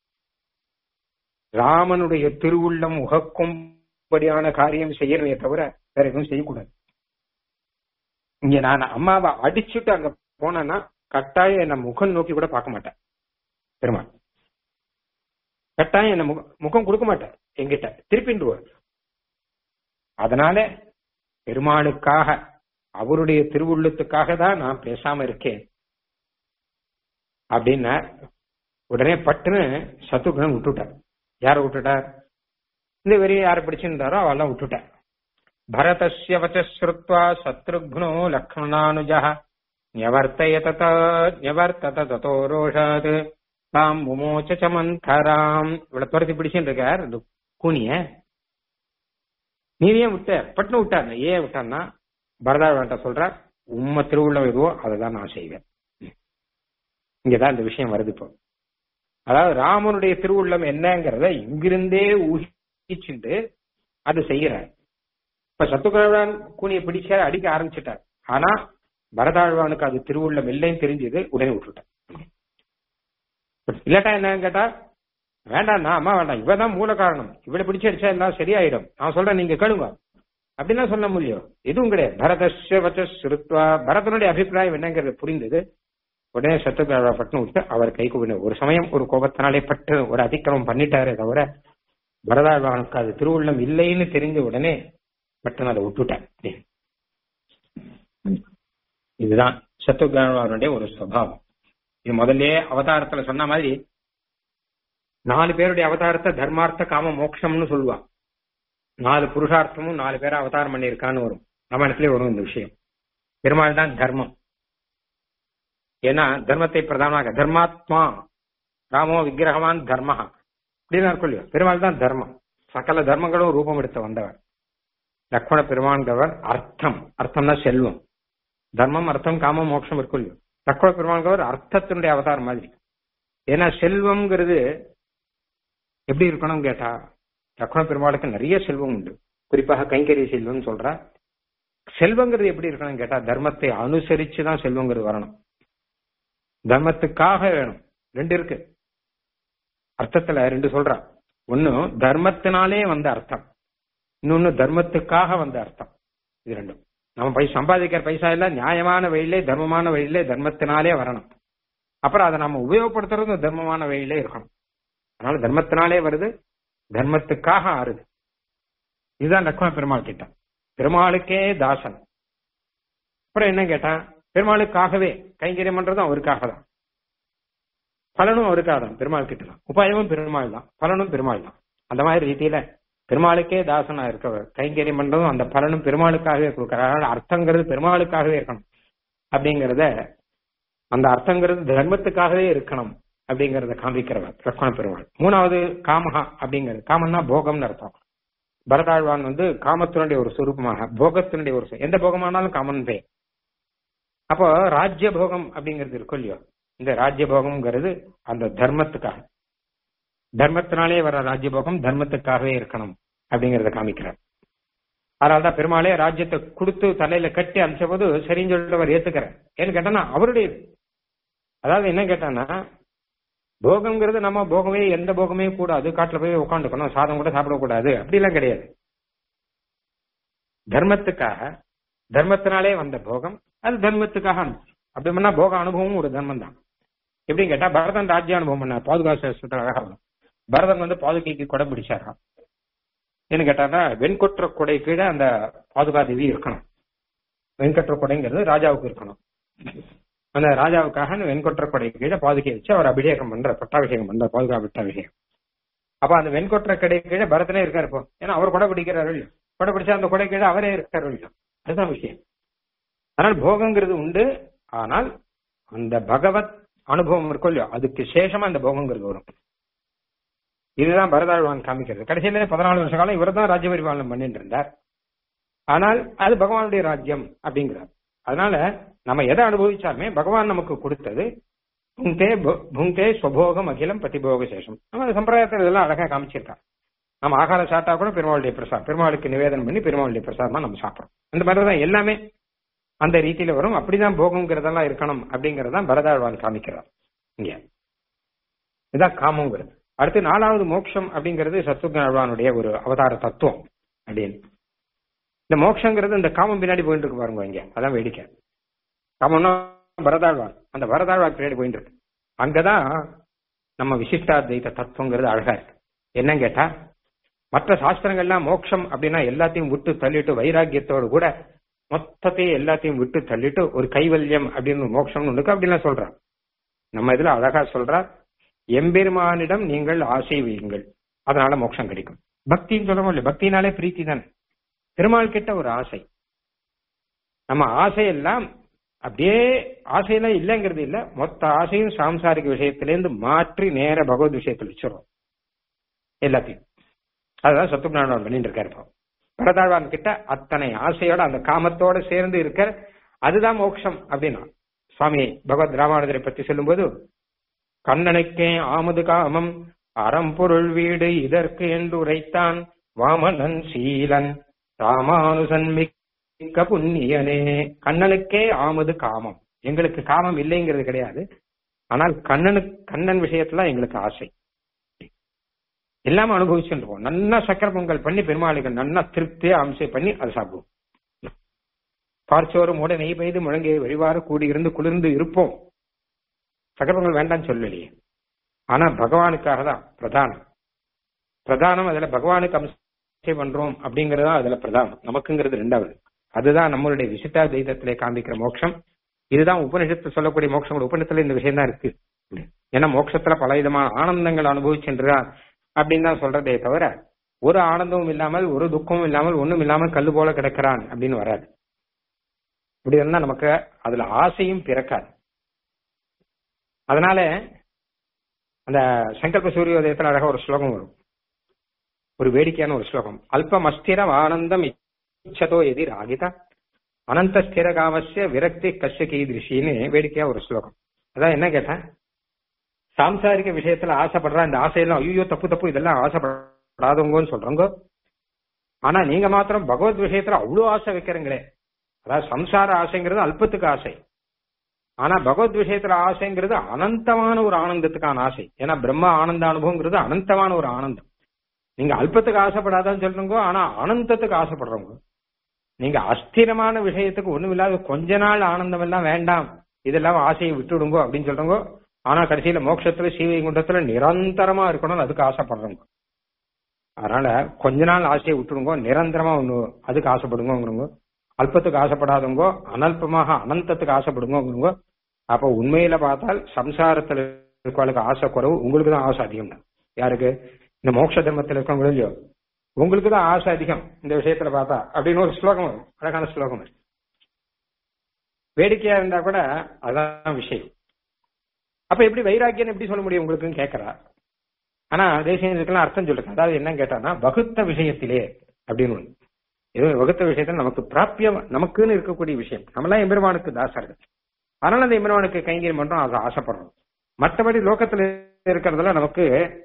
ராமனுடைய திருவுள்ளம் உகக்கும்படியான காரியம் செய்யறதே தவிர வேற எதுவும் செய்யக்கூடாது இங்க நான் அம்மாவை அடிச்சுட்டு அங்க போனேன்னா கட்டாயம் என்ன முகம் நோக்கி கூட பார்க்க மாட்டேன் பெருமாள் கட்டாயம் என்ன முகம் முகம் கொடுக்க மாட்டேன் எங்கிட்ட திருப்பின்றுவார் அதனால பெருமாளுக்காக அவருடைய திருவுள்ளத்துக்காக தான் நான் பேசாம இருக்கேன் அப்படின்னா உடனே பட்டுன்னு சத்துகுணன் விட்டுட்டார் யார விட்டுட்டார் இந்த வெறிய யாரை பிடிச்சிருந்தாரோ அவெல்லாம் விட்டுட்டார் பரதஸ்ய வச்சுத்வா சத்ருக்னோ லக்ஷ்மணானுஜ ஞவர்த்தயத ஞவர்த்தத ததோ ரோஷாத் தாம் முமோச்ச சமந்தராம் இவளை துரத்தி பிடிச்சுட்டு இருக்கார் இந்த கூனிய நீ ஏன் விட்ட பட்டுன்னு விட்டார் ஏன் விட்டான்னா பரதாழ்வான்ட்ட சொல்றார் உம்ம திருவுள்ளம் எதுவோ அதை தான் நான் செய்வேன் இங்கதான் இந்த விஷயம் வருது இப்போ அதாவது ராமனுடைய திருவுள்ளம் என்னங்கிறத இங்கிருந்தே ஊகிச்சுண்டு அது செய்யறார் இப்ப சத்துக்கரவான் கூனியை பிடிச்ச அடிக்க ஆரம்பிச்சிட்டார் ஆனா பரதாழ்வானுக்கு அது திருவுள்ளம் இல்லைன்னு தெரிஞ்சது உடனே விட்டுட்டார் இல்லாட்டா என்னன்னு கேட்டா வேண்டாம் நான் அம்மா வேண்டாம் இவதான் மூல காரணம் இவளை பிடிச்சு அடிச்சா எல்லாம் சரியாயிடும் நான் சொல்றேன் நீங்க கேளுங்க அப்படின்னா சொல்ல முடியும் எதுவும் கிடையாது பரதஸ்ய வச்ச சுருத்வா பரதனுடைய அபிப்பிராயம் என்னங்கிறது புரிந்தது உடனே சத்துக்காரா பட்டுன்னு விட்டு அவர் கை கூப்பிடு ஒரு சமயம் ஒரு கோபத்தினாலே பட்டு ஒரு அதிக்கிரமம் பண்ணிட்டாரே தவிர பரதாழ்வானுக்கு அது திருவுள்ளம் இல்லைன்னு தெரிஞ்ச உடனே பட்டுன்னு அதை விட்டுட்டார் இதுதான் சத்துக்காரனுடைய ஒரு சுவாவம் இது முதல்லயே அவதாரத்துல சொன்ன மாதிரி நாலு பேருடைய அவதாரத்தை தர்மார்த்த காம மோட்சம்னு சொல்லுவான் நாலு புருஷார்த்தமும் நாலு பேரை அவதாரம் பண்ணியிருக்கான்னு வரும் ராமாயணத்திலே வரும் இந்த விஷயம் பெருமாள் தான் தர்மம் ஏன்னா தர்மத்தை பிரதானமாக தர்மாத்மா ராமோ விக்கிரகவான் தர்மஹா அப்படின்னு இருக்கும் இல்லையோ பெருமாள் தான் தர்மம் சகல தர்மங்களும் ரூபம் எடுத்து வந்தவர் லக்ஷ்மண பெருமான்கவர் அர்த்தம் அர்த்தம்னா செல்வம் தர்மம் அர்த்தம் காமம் மோட்சம் இருக்கும் இல்லையோ லக்ஷ்மண பெருமான்கவர் அர்த்தத்தினுடைய அவதாரம் மாதிரி ஏன்னா செல்வம்ங்கிறது எப்படி இருக்கணும் கேட்டா லக்ஷ்மண பெருமாளுக்கு நிறைய செல்வம் உண்டு குறிப்பாக கைங்கரிய செல்வம்னு சொல்ற செல்வங்கிறது எப்படி இருக்கணும் கேட்டா தர்மத்தை அனுசரிச்சு தான் செல்வங்கிறது வரணும் தர்மத்துக்காக வேணும் ரெண்டு இருக்கு அர்த்தத்துல ரெண்டு சொல்றா ஒன்னு தர்மத்தினாலே வந்த அர்த்தம் இன்னொன்னு தர்மத்துக்காக வந்த அர்த்தம் இது ரெண்டும் நம்ம பை சம்பாதிக்கிற பைசா எல்லாம் நியாயமான வழியிலே தர்மமான வழியிலே தர்மத்தினாலே வரணும் அப்புறம் அதை நம்ம உபயோகப்படுத்துறதும் தர்மமான வழியிலே இருக்கணும் அதனால தர்மத்தினாலே வருது தர்மத்துக்காக ஆறுது இதுதான் லக்ஷ்மண பெருமாள் கிட்ட பெருமாளுக்கே தாசன் அப்புறம் என்ன கேட்டா பெருமாளுக்காகவே கைங்கரியம் பண்றதும் அவருக்காக தான் பலனும் அவருக்காக தான் பெருமாள் கிட்ட தான் உபாயமும் பெருமாள் தான் பலனும் பெருமாள் தான் அந்த மாதிரி ரீதியில பெருமாளுக்கே தாசனா இருக்கவர் கைங்கரியம் பண்றதும் அந்த பலனும் பெருமாளுக்காகவே கொடுக்கிறார் அதனால அர்த்தங்கிறது பெருமாளுக்காகவே இருக்கணும் அப்படிங்கறத அந்த அர்த்தங்கிறது தர்மத்துக்காகவே இருக்கணும் அப்படிங்கறத காண்பிக்கிறவர் லக்ஷ்மண பெருமாள் மூணாவது காமஹா அப்படிங்கிறது காமன்னா போகம்னு அர்த்தம் பரதாழ்வான் வந்து காமத்தினுடைய ஒரு சுரூபமாக போகத்தினுடைய ஒரு எந்த போகமானாலும் காமன் பே அப்போ ராஜ்ய போகம் அப்படிங்கிறது இருக்கும் இல்லையோ இந்த ராஜ்ய போகம்ங்கிறது அந்த தர்மத்துக்காக தர்மத்தினாலே வர ராஜ்யபோகம் தர்மத்துக்காகவே இருக்கணும் அப்படிங்கறத காமிக்கிறார் அதனால்தான் பெருமாளே ராஜ்யத்தை கொடுத்து தலையில கட்டி அனுப்பிச்ச போது சரின்னு சொல்லிட்டு அவர் ஏத்துக்கிறார் ஏன்னு கேட்டானா அவருடையது அதாவது என்ன கேட்டானா போகம்ங்கிறது நம்ம போகமே எந்த போகமே கூடாது காட்டுல போய் உட்காந்துக்கணும் சாதம் கூட சாப்பிடக்கூடாது அப்படிலாம் கிடையாது தர்மத்துக்காக தர்மத்தினாலே வந்த போகம் அது தர்மத்துக்காக அப்படி பண்ணா போக அனுபவமும் ஒரு தர்மம் தான் எப்படின்னு கேட்டா பரதன் ராஜ்ய அனுபவம் பண்ண பாதுகாப்பு அழகா பரதன் வந்து பாதுகைக்கு கொடை பிடிச்சாராம் என்ன கேட்டானா வெண்கொற்ற கொடை கீழே அந்த பாதுகா தேவி இருக்கணும் வெண்கொற்ற கொடைங்கிறது ராஜாவுக்கு இருக்கணும் அந்த ராஜாவுக்காக அந்த வெண்கொற்ற கொடை கீழே பாதுகை வச்சு அவர் அபிஷேகம் பண்ற பட்டாபிஷேகம் பண்ற பாதுகா பட்டாபிஷேகம் அப்ப அந்த வெண்கொற்ற கடை கீழே பரதனே இருக்காரு இப்போ ஏன்னா அவர் கொடை பிடிக்கிறாரு இல்லையோ கொடை பிடிச்சா அந்த கொடை கீழே அவரே இருக்காரு இல்லையோ அதுதான் விஷயம் ஆனால் போகங்கிறது உண்டு ஆனால் அந்த பகவத் அனுபவம் இருக்கும் இல்லையோ அதுக்கு சேஷமா அந்த போகங்கிறது வரும் இதுதான் பரதாழ்வான் காமிக்கிறது கடைசியில பதினாலு வருஷ காலம் இவர் தான் ராஜ்ய பரிபாலனம் பண்ணிட்டு இருந்தார் ஆனால் அது பகவானுடைய ராஜ்யம் அப்படிங்கிறார் அதனால நம்ம எதை அனுபவிச்சாலுமே பகவான் நமக்கு கொடுத்தது புங்கே பு- புங்கே ஸ்வபோகம் அகிலம் பதிபோக சேஷம் நம்ம அந்த சம்பிரதாயத்தில் இதெல்லாம் அழகா காமிச்சிருக்கான் நம்ம ஆகாரம் சாப்பிட்டா கூட பெருமாளுடைய பிரசாதம் பெருமாளுக்கு நிவேதனம் பண்ணி பெருமாளுடைய பிரசாதம் தான் நம்ம சாப்பிடுறோம் அந்த மாதிரி தான் எல்லாமே அந்த ரீதியில வரும் அப்படிதான் போகங்கிறதெல்லாம் இருக்கணும் அப்படிங்கறதான் பரதாழ்வான் காமிக்கிறார் இங்க இதான் காமங்கிறது அடுத்து நாலாவது மோட்சம் அப்படிங்கிறது சத்துவஞாழ்வானுடைய ஒரு அவதார தத்துவம் அப்படின்னு இந்த மோட்சங்கிறது இந்த காமம் பின்னாடி போயிட்டு இருக்கு பாருங்க இங்க அதான் வேடிக்கை காமம்னா பரதாழ்வான் அந்த பரதாழ்வான் பின்னாடி போயிட்டு இருக்கு அங்கதான் நம்ம விசிஷ்டாத்வைத தத்துவங்கிறது அழகா இருக்கு என்னன்னு கேட்டா மற்ற சாஸ்திரங்கள்லாம் மோட்சம் அப்படின்னா எல்லாத்தையும் விட்டு தள்ளிட்டு வைராக்கியத்தோடு கூட மொத்தத்தையும் எல்லாத்தையும் விட்டு தள்ளிட்டு ஒரு கைவல்யம் அப்படின்னு ஒரு மோட்சம்னு ஒண்ணுக்கு அப்படிலாம் சொல்றான் நம்ம இதுல அழகா சொல்றார் எம்பெருமானிடம் நீங்கள் ஆசை வையுங்கள் அதனால மோட்சம் கிடைக்கும் பக்தின்னு சொல்ல முடியல பக்தினாலே பிரீத்தி தானே பெருமாள் கிட்ட ஒரு ஆசை நம்ம ஆசையெல்லாம் அப்படியே ஆசையெல்லாம் இல்லைங்கிறது இல்ல மொத்த ஆசையும் சாம்சாரிக விஷயத்திலேருந்து மாற்றி நேர பகவத் விஷயத்தில் வச்சிடும் எல்லாத்தையும் அதுதான் சத்துப்நாராயணன் பண்ணிட்டு இருக்காரு இப்போ பரதாழ்வான் கிட்ட அத்தனை ஆசையோட அந்த காமத்தோட சேர்ந்து இருக்க அதுதான் மோட்சம் அப்படின்னா சுவாமி பகவத் ராமானுஜரை பத்தி சொல்லும்போது கண்ணனுக்கே ஆமது காமம் அறம்பொருள் வீடு இதற்கு என்று உரைத்தான் வாமனன் சீலன் ராமானுசன் மிக்க புண்ணியனே கண்ணனுக்கே ஆமது காமம் எங்களுக்கு காமம் இல்லைங்கிறது கிடையாது ஆனால் கண்ணனுக்கு கண்ணன் விஷயத்துல எங்களுக்கு ஆசை எல்லாமே அனுபவிச்சுட்டு இருப்போம் நல்லா சக்கர பொங்கல் பண்ணி பெருமாளுக்கு நல்லா திருப்தியா அம்சை பண்ணி அதை சாப்பிடுவோம் பார்ச்சோறு மூட நெய் பெய்து முழங்கை வழிவாறு கூடியிருந்து குளிர்ந்து இருப்போம் சக்கர பொங்கல் வேண்டாம்னு சொல்லலையே ஆனா பகவானுக்காக தான் பிரதானம் பிரதானம் அதுல பகவானுக்கு அம்சை பண்றோம் அப்படிங்கறதா அதுல பிரதானம் நமக்குங்கிறது ரெண்டாவது அதுதான் நம்மளுடைய விசிட்டா தெய்வத்திலே காண்பிக்கிற மோட்சம் இதுதான் உபனிஷத்து சொல்லக்கூடிய மோட்சம் உபனிஷத்துல இந்த விஷயம் தான் இருக்கு ஏன்னா மோட்சத்துல பல விதமான ஆனந்தங்கள் அனுபவிச்சுன்றார் அப்படின்னு தான் சொல்றதே தவிர ஒரு ஆனந்தமும் இல்லாமல் ஒரு துக்கமும் இல்லாமல் ஒண்ணும் இல்லாமல் கல்லு போல கிடக்கிறான் அப்படின்னு வராது இப்படி இருந்தா நமக்கு அதுல ஆசையும் பிறக்காது அதனால அந்த சங்கல்ப சூரியோதயத்துல அழகா ஒரு ஸ்லோகம் வரும் ஒரு வேடிக்கையான ஒரு ஸ்லோகம் அல்பம் அஸ்திரம் ஆனந்தம் இச்சதோ எதி ராகிதா அனந்த ஸ்திர காமஸ்ய விரக்தி கஷ்ய கீதிருஷின்னு வேடிக்கையா ஒரு ஸ்லோகம் அதான் என்ன கேட்டேன் சாம்சாரிக விஷயத்துல ஆசைப்படுறா இந்த ஆசையெல்லாம் ஐயோ தப்பு தப்பு இதெல்லாம் ஆசைப்படாதவங்கன்னு சொல்றவங்க ஆனா நீங்க மாத்திரம் பகவத் விஷயத்துல அவ்வளவு ஆசை வைக்கிறீங்களே அதாவது சம்சார ஆசைங்கிறது அல்பத்துக்கு ஆசை ஆனா பகவத் விஷயத்துல ஆசைங்கிறது அனந்தமான ஒரு ஆனந்தத்துக்கான ஆசை ஏன்னா பிரம்ம ஆனந்த அனுபவங்கிறது அனந்தமான ஒரு ஆனந்தம் நீங்க அல்பத்துக்கு ஆசைப்படாதான்னு சொல்றவங்க ஆனா அனந்தத்துக்கு ஆசைப்படுறவங்க நீங்க அஸ்திரமான விஷயத்துக்கு ஒண்ணும் இல்லாத கொஞ்ச நாள் ஆனந்தம் எல்லாம் வேண்டாம் இதெல்லாம் ஆசையை விட்டுடுங்க அப்படின்னு சொல்றவங்க ஆனா கடைசியில மோட்சத்துல சீவைகுண்டத்துல நிரந்தரமா இருக்கணும்னு அதுக்கு ஆசைப்படுறவங்க அதனால கொஞ்ச நாள் ஆசையை விட்டுடுங்க நிரந்தரமா ஒண்ணு அதுக்கு ஆசைப்படுங்க அல்பத்துக்கு ஆசைப்படாதவங்க அனல்பமாக அனந்தத்துக்கு ஆசைப்படுங்க அப்ப உண்மையில பார்த்தால் சம்சாரத்துல இருக்கவங்களுக்கு ஆசை குறைவு உங்களுக்கு தான் ஆசை அதிகம் தான் யாருக்கு இந்த மோட்ச தர்மத்தில் இருக்கவங்களும் இல்லையோ உங்களுக்கு தான் ஆசை அதிகம் இந்த விஷயத்துல பார்த்தா அப்படின்னு ஒரு ஸ்லோகம் வரும் அழகான ஸ்லோகம் வரும் வேடிக்கையா இருந்தா கூட அதான் விஷயம் அப்ப எப்படி வைராக்கியம் எப்படி சொல்ல முடியும் உங்களுக்குன்னு கேட்கறா ஆனா தேசியத்துக்கெல்லாம் அர்த்தம் சொல்றேன் அதாவது என்ன கேட்டானா வகுத்த விஷயத்திலே அப்படின்னு ஒண்ணு இது வகுத்த விஷயத்துல நமக்கு பிராப்பியம் நமக்குன்னு இருக்கக்கூடிய விஷயம் நம்மளாம் எம்பெருமானுக்கு தாசர்கள் அதனால அந்த எம்பெருமானுக்கு கைங்கரியம் பண்றோம் அதை ஆசைப்படுறோம் மற்றபடி லோகத்துல இருக்கிறதுல நமக்கு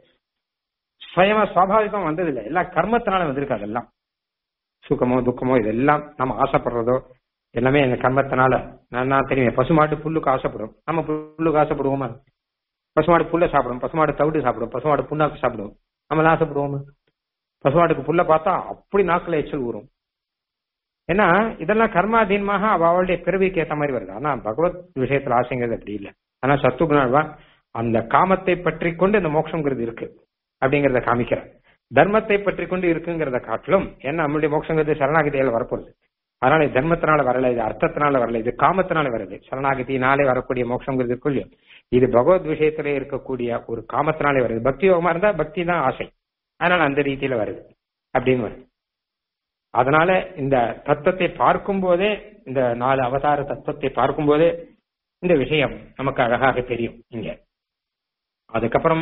சுயமா சுவாபாவிகம் வந்ததில்லை எல்லாம் கர்மத்தினால வந்திருக்கு அதெல்லாம் சுகமோ துக்கமோ இதெல்லாம் நம்ம ஆசைப்படுறதோ எல்லாமே எங்க கர்மத்தினால நான் தெரியும் பசுமாட்டு புல்லுக்கு ஆசைப்படும் நம்ம புல்லுக்கு ஆசைப்படுவோமா பசுமாடு புல்ல சாப்பிடும் பசுமாடு தவிடு சாப்பிடும் பசுமாடு புண்ணாக்கு சாப்பிடும் நம்மள ஆசைப்படுவோமா பசுமாட்டுக்கு புல்ல பார்த்தா அப்படி நாக்குல எச்சல் ஊறும் ஏன்னா இதெல்லாம் கர்மாதீனமாக அவளுடைய பிறவிக்கு ஏத்த மாதிரி வருது ஆனா பகவத் விஷயத்துல ஆசைங்கிறது அப்படி இல்லை ஆனா சத்துகுணாழ்வா அந்த காமத்தை பற்றி கொண்டு இந்த மோட்சங்கிறது இருக்கு அப்படிங்கறத காமிக்கிறார் தர்மத்தை பற்றி கொண்டு இருக்குங்கிறத காட்டிலும் ஏன்னா நம்மளுடைய மோட்சங்கிறது சரணாகதியில வரப்போகுது அதனால இது தர்மத்தினால வரல இது அர்த்தத்தினால வரல இது காமத்தினால வருது சரணாகதியினாலே வரக்கூடிய மோட்சங்கிறது இருக்குல்லையோ இது பகவத் விஷயத்திலே இருக்கக்கூடிய ஒரு காமத்தினாலே வருது பக்தி யோகமா இருந்தா பக்தி தான் ஆசை அதனால அந்த ரீதியில வருது அப்படின்னு வருது அதனால இந்த தத்துவத்தை பார்க்கும் போதே இந்த நாலு அவதார தத்துவத்தை பார்க்கும் போதே இந்த விஷயம் நமக்கு அழகாக தெரியும் இங்க அதுக்கப்புறம்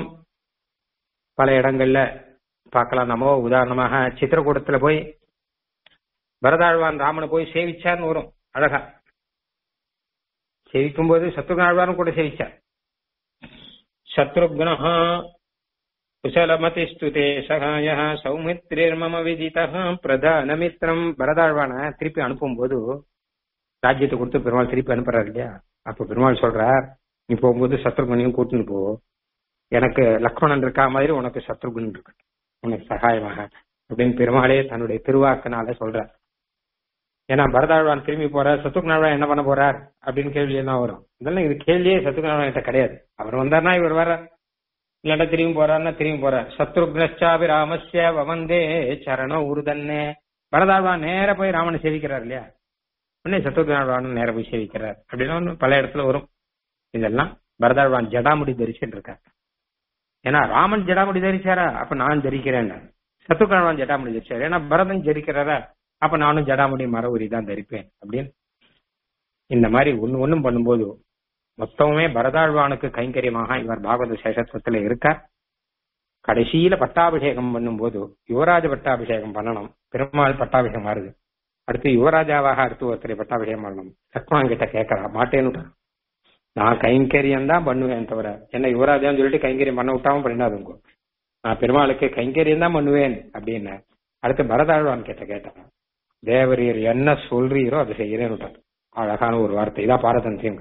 பல இடங்கள்ல பார்க்கலாம் நம்ம உதாரணமாக சித்திரக்கூடத்துல போய் பரதாழ்வான் ராமனை போய் சேவிச்சார்னு வரும் அழகா சேவிக்கும் போது சத்ருகாழ்வானும் கூட சேவிச்சார் சத்ருக்னா குசலமதிஸ்துதே சகாய சௌமித்ரிர்மம விதித பிரதானமித்ரம் பரதாழ்வான திருப்பி அனுப்பும் போது ராஜ்யத்தை கொடுத்து பெருமாள் திருப்பி அனுப்புறாரு இல்லையா அப்ப பெருமாள் சொல்றார் நீ போகும்போது சத்ருகனையும் கூட்டின்னு போ எனக்கு லக்ஷ்மணன் இருக்கா மாதிரி உனக்கு சத்ருகுன் இருக்கு உனக்கு சகாயமாக அப்படின்னு பெருமாளே தன்னுடைய திருவாக்கினால சொல்றார் ஏன்னா பரதாழ்வான் திரும்பி போறார் சத்துக்குநாழ்வான் என்ன பண்ண போறார் அப்படின்னு கேள்வி எல்லாம் வரும் இதெல்லாம் இது கேள்வியே சத்துக்குநாழ்வான் கிட்ட கிடையாது அவர் வந்தார்னா இவர் வர இல்லாட்டா திரும்பி போறாருன்னா திரும்பி போறார் சத்ருக்னச்சாபி ராமஸ்ய வவந்தே சரண உருதன்னே பரதாழ்வான் நேர போய் ராமனை சேவிக்கிறார் இல்லையா உடனே சத்ருக்னாழ்வான் நேர போய் சேவிக்கிறார் அப்படின்னு ஒண்ணு பல இடத்துல வரும் இதெல்லாம் பரதாழ்வான் ஜடாமுடி தரிச்சுட்டு இருக்கார் ஏன்னா ராமன் ஜடாமுடி தரிச்சாரா அப்ப நான் தரிக்கிறேன் சத்துக்கணவான் ஜடாமுடி தரிச்சாரு ஏன்னா பரதன் ஜரிக்கிறாரா அப்ப நானும் ஜடாமுடி மர உரி தான் தரிப்பேன் அப்படின்னு இந்த மாதிரி ஒண்ணு ஒண்ணும் பண்ணும்போது மொத்தமுமே பரதாழ்வானுக்கு கைங்கரியமாக இவர் பாகவத சேஷத்துவத்துல இருக்கார் கடைசியில பட்டாபிஷேகம் பண்ணும்போது யுவராஜ பட்டாபிஷேகம் பண்ணணும் பெருமாள் பட்டாபிஷேகம் வருது அடுத்து யுவராஜாவாக அடுத்து ஒருத்தரை பட்டாபிஷேகம் பண்ணணும் லக்ஷ்மணன் கிட்ட கேட்கறா மாட்டேன்னு நான் கைங்கரியம் தான் பண்ணுவேன் தவிர என்ன யுவராஜான்னு சொல்லிட்டு கைங்கரியம் பண்ண விட்டாம பண்ணிடாதுங்க நான் பெருமாளுக்கு கைங்கரியம் தான் பண்ணுவேன் அப்படின்னு அடுத்து பரதாழ்வான் கிட்ட கேட்டேன் தேவரீர் என்ன சொல்றீரோ அதை செய்யறேன்னு அழகான ஒரு வார்த்தை இதான் பாரதந்தியம்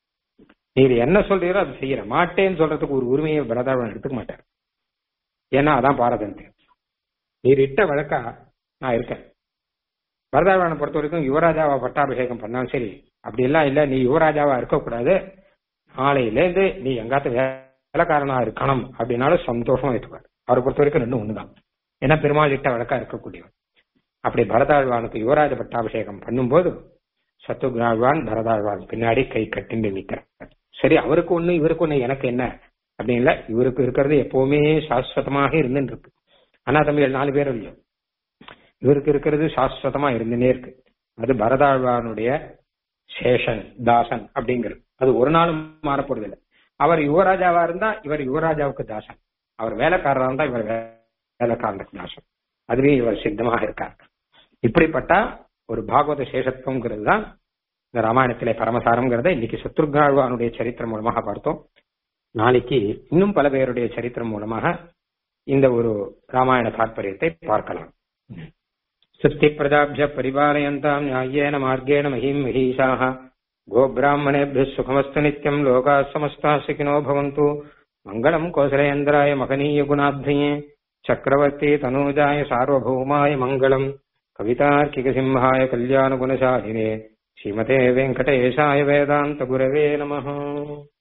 நீர் என்ன சொல்றீரோ அதை செய்யற மாட்டேன்னு சொல்றதுக்கு ஒரு உரிமையை பரதாழ்வான் எடுத்துக்க மாட்டார் ஏன்னா அதான் பாரதந்தியம் நீர் இட்ட வழக்கா நான் இருக்கேன் பரதாழ்வானை பொறுத்த வரைக்கும் யுவராஜாவா பட்டாபிஷேகம் பண்ணாலும் சரி அப்படி எல்லாம் இல்ல நீ யுவராஜாவா இருக்கக்கூடாது நாளையில இருந்து நீ எங்காத்த வேலைக்காரனா இருக்கணும் அப்படின்னாலும் சந்தோஷமா ஏற்றுவார் அவரை பொறுத்த வரைக்கும் ரெண்டும் ஒண்ணுதான் ஏன்னா பெருமாள் இட்ட வழக்கா இருக்கக்கூடியவர் அப்படி பரதாழ்வானுக்கு யுவராஜ பட்டாபிஷேகம் பண்ணும்போது சத்துகுணாழ்வான் பரதாழ்வான் பின்னாடி கை கட்டிண்டு நிக்கிறார் சரி அவருக்கு ஒண்ணு இவருக்கு ஒண்ணு எனக்கு என்ன அப்படின்னு இல்ல இவருக்கு இருக்கிறது எப்பவுமே சாஸ்வதமாக இருந்துட்டு இருக்கு அண்ணா தம்பிகள் நாலு பேர் இல்லையோ இவருக்கு இருக்கிறது சாஸ்வதமா இருந்துனே இருக்கு அது பரதாழ்வானுடைய சேஷன் தாசன் அப்படிங்கிறது அது ஒரு நாளும் மாறப்போறது இல்லை அவர் யுவராஜாவா இருந்தா இவர் யுவராஜாவுக்கு தாசன் அவர் வேலைக்காரரா இருந்தா இவர் வேலைக்காரனுக்கு தாசன் அதுவே இவர் சித்தமாக இருக்கார் இப்படிப்பட்ட ஒரு பாகவத சேஷத்துவங்கிறது தான் இந்த ராமாயணத்திலே பரமசாரம்ங்கிறத இன்னைக்கு சத்ருகாழ்வானுடைய சரித்திரம் மூலமாக பார்த்தோம் நாளைக்கு இன்னும் பல பேருடைய சரித்திரம் மூலமாக இந்த ஒரு ராமாயண தாற்பயத்தை பார்க்கலாம் சுத்தி பிரதாபிய பரிபாலயந்தாம் நியாயேன மார்கேண மகிம் மகிஷாக கோபிராமணேபிய சுகமஸ்து நித்யம் லோகா சமஸ்தா சுகினோ பவந்து மங்களம் கோசலேந்திராய மகனீய குணாப்தயே சக்கரவர்த்தி தனூஜாய சார்வபௌமாய மங்களம் கவிதார்க்கிக சிம்ஹாய கல்யாண குணசாலினே ஸ்ரீமதே வெங்கடேஷாய வேதாந்த குரவே நமः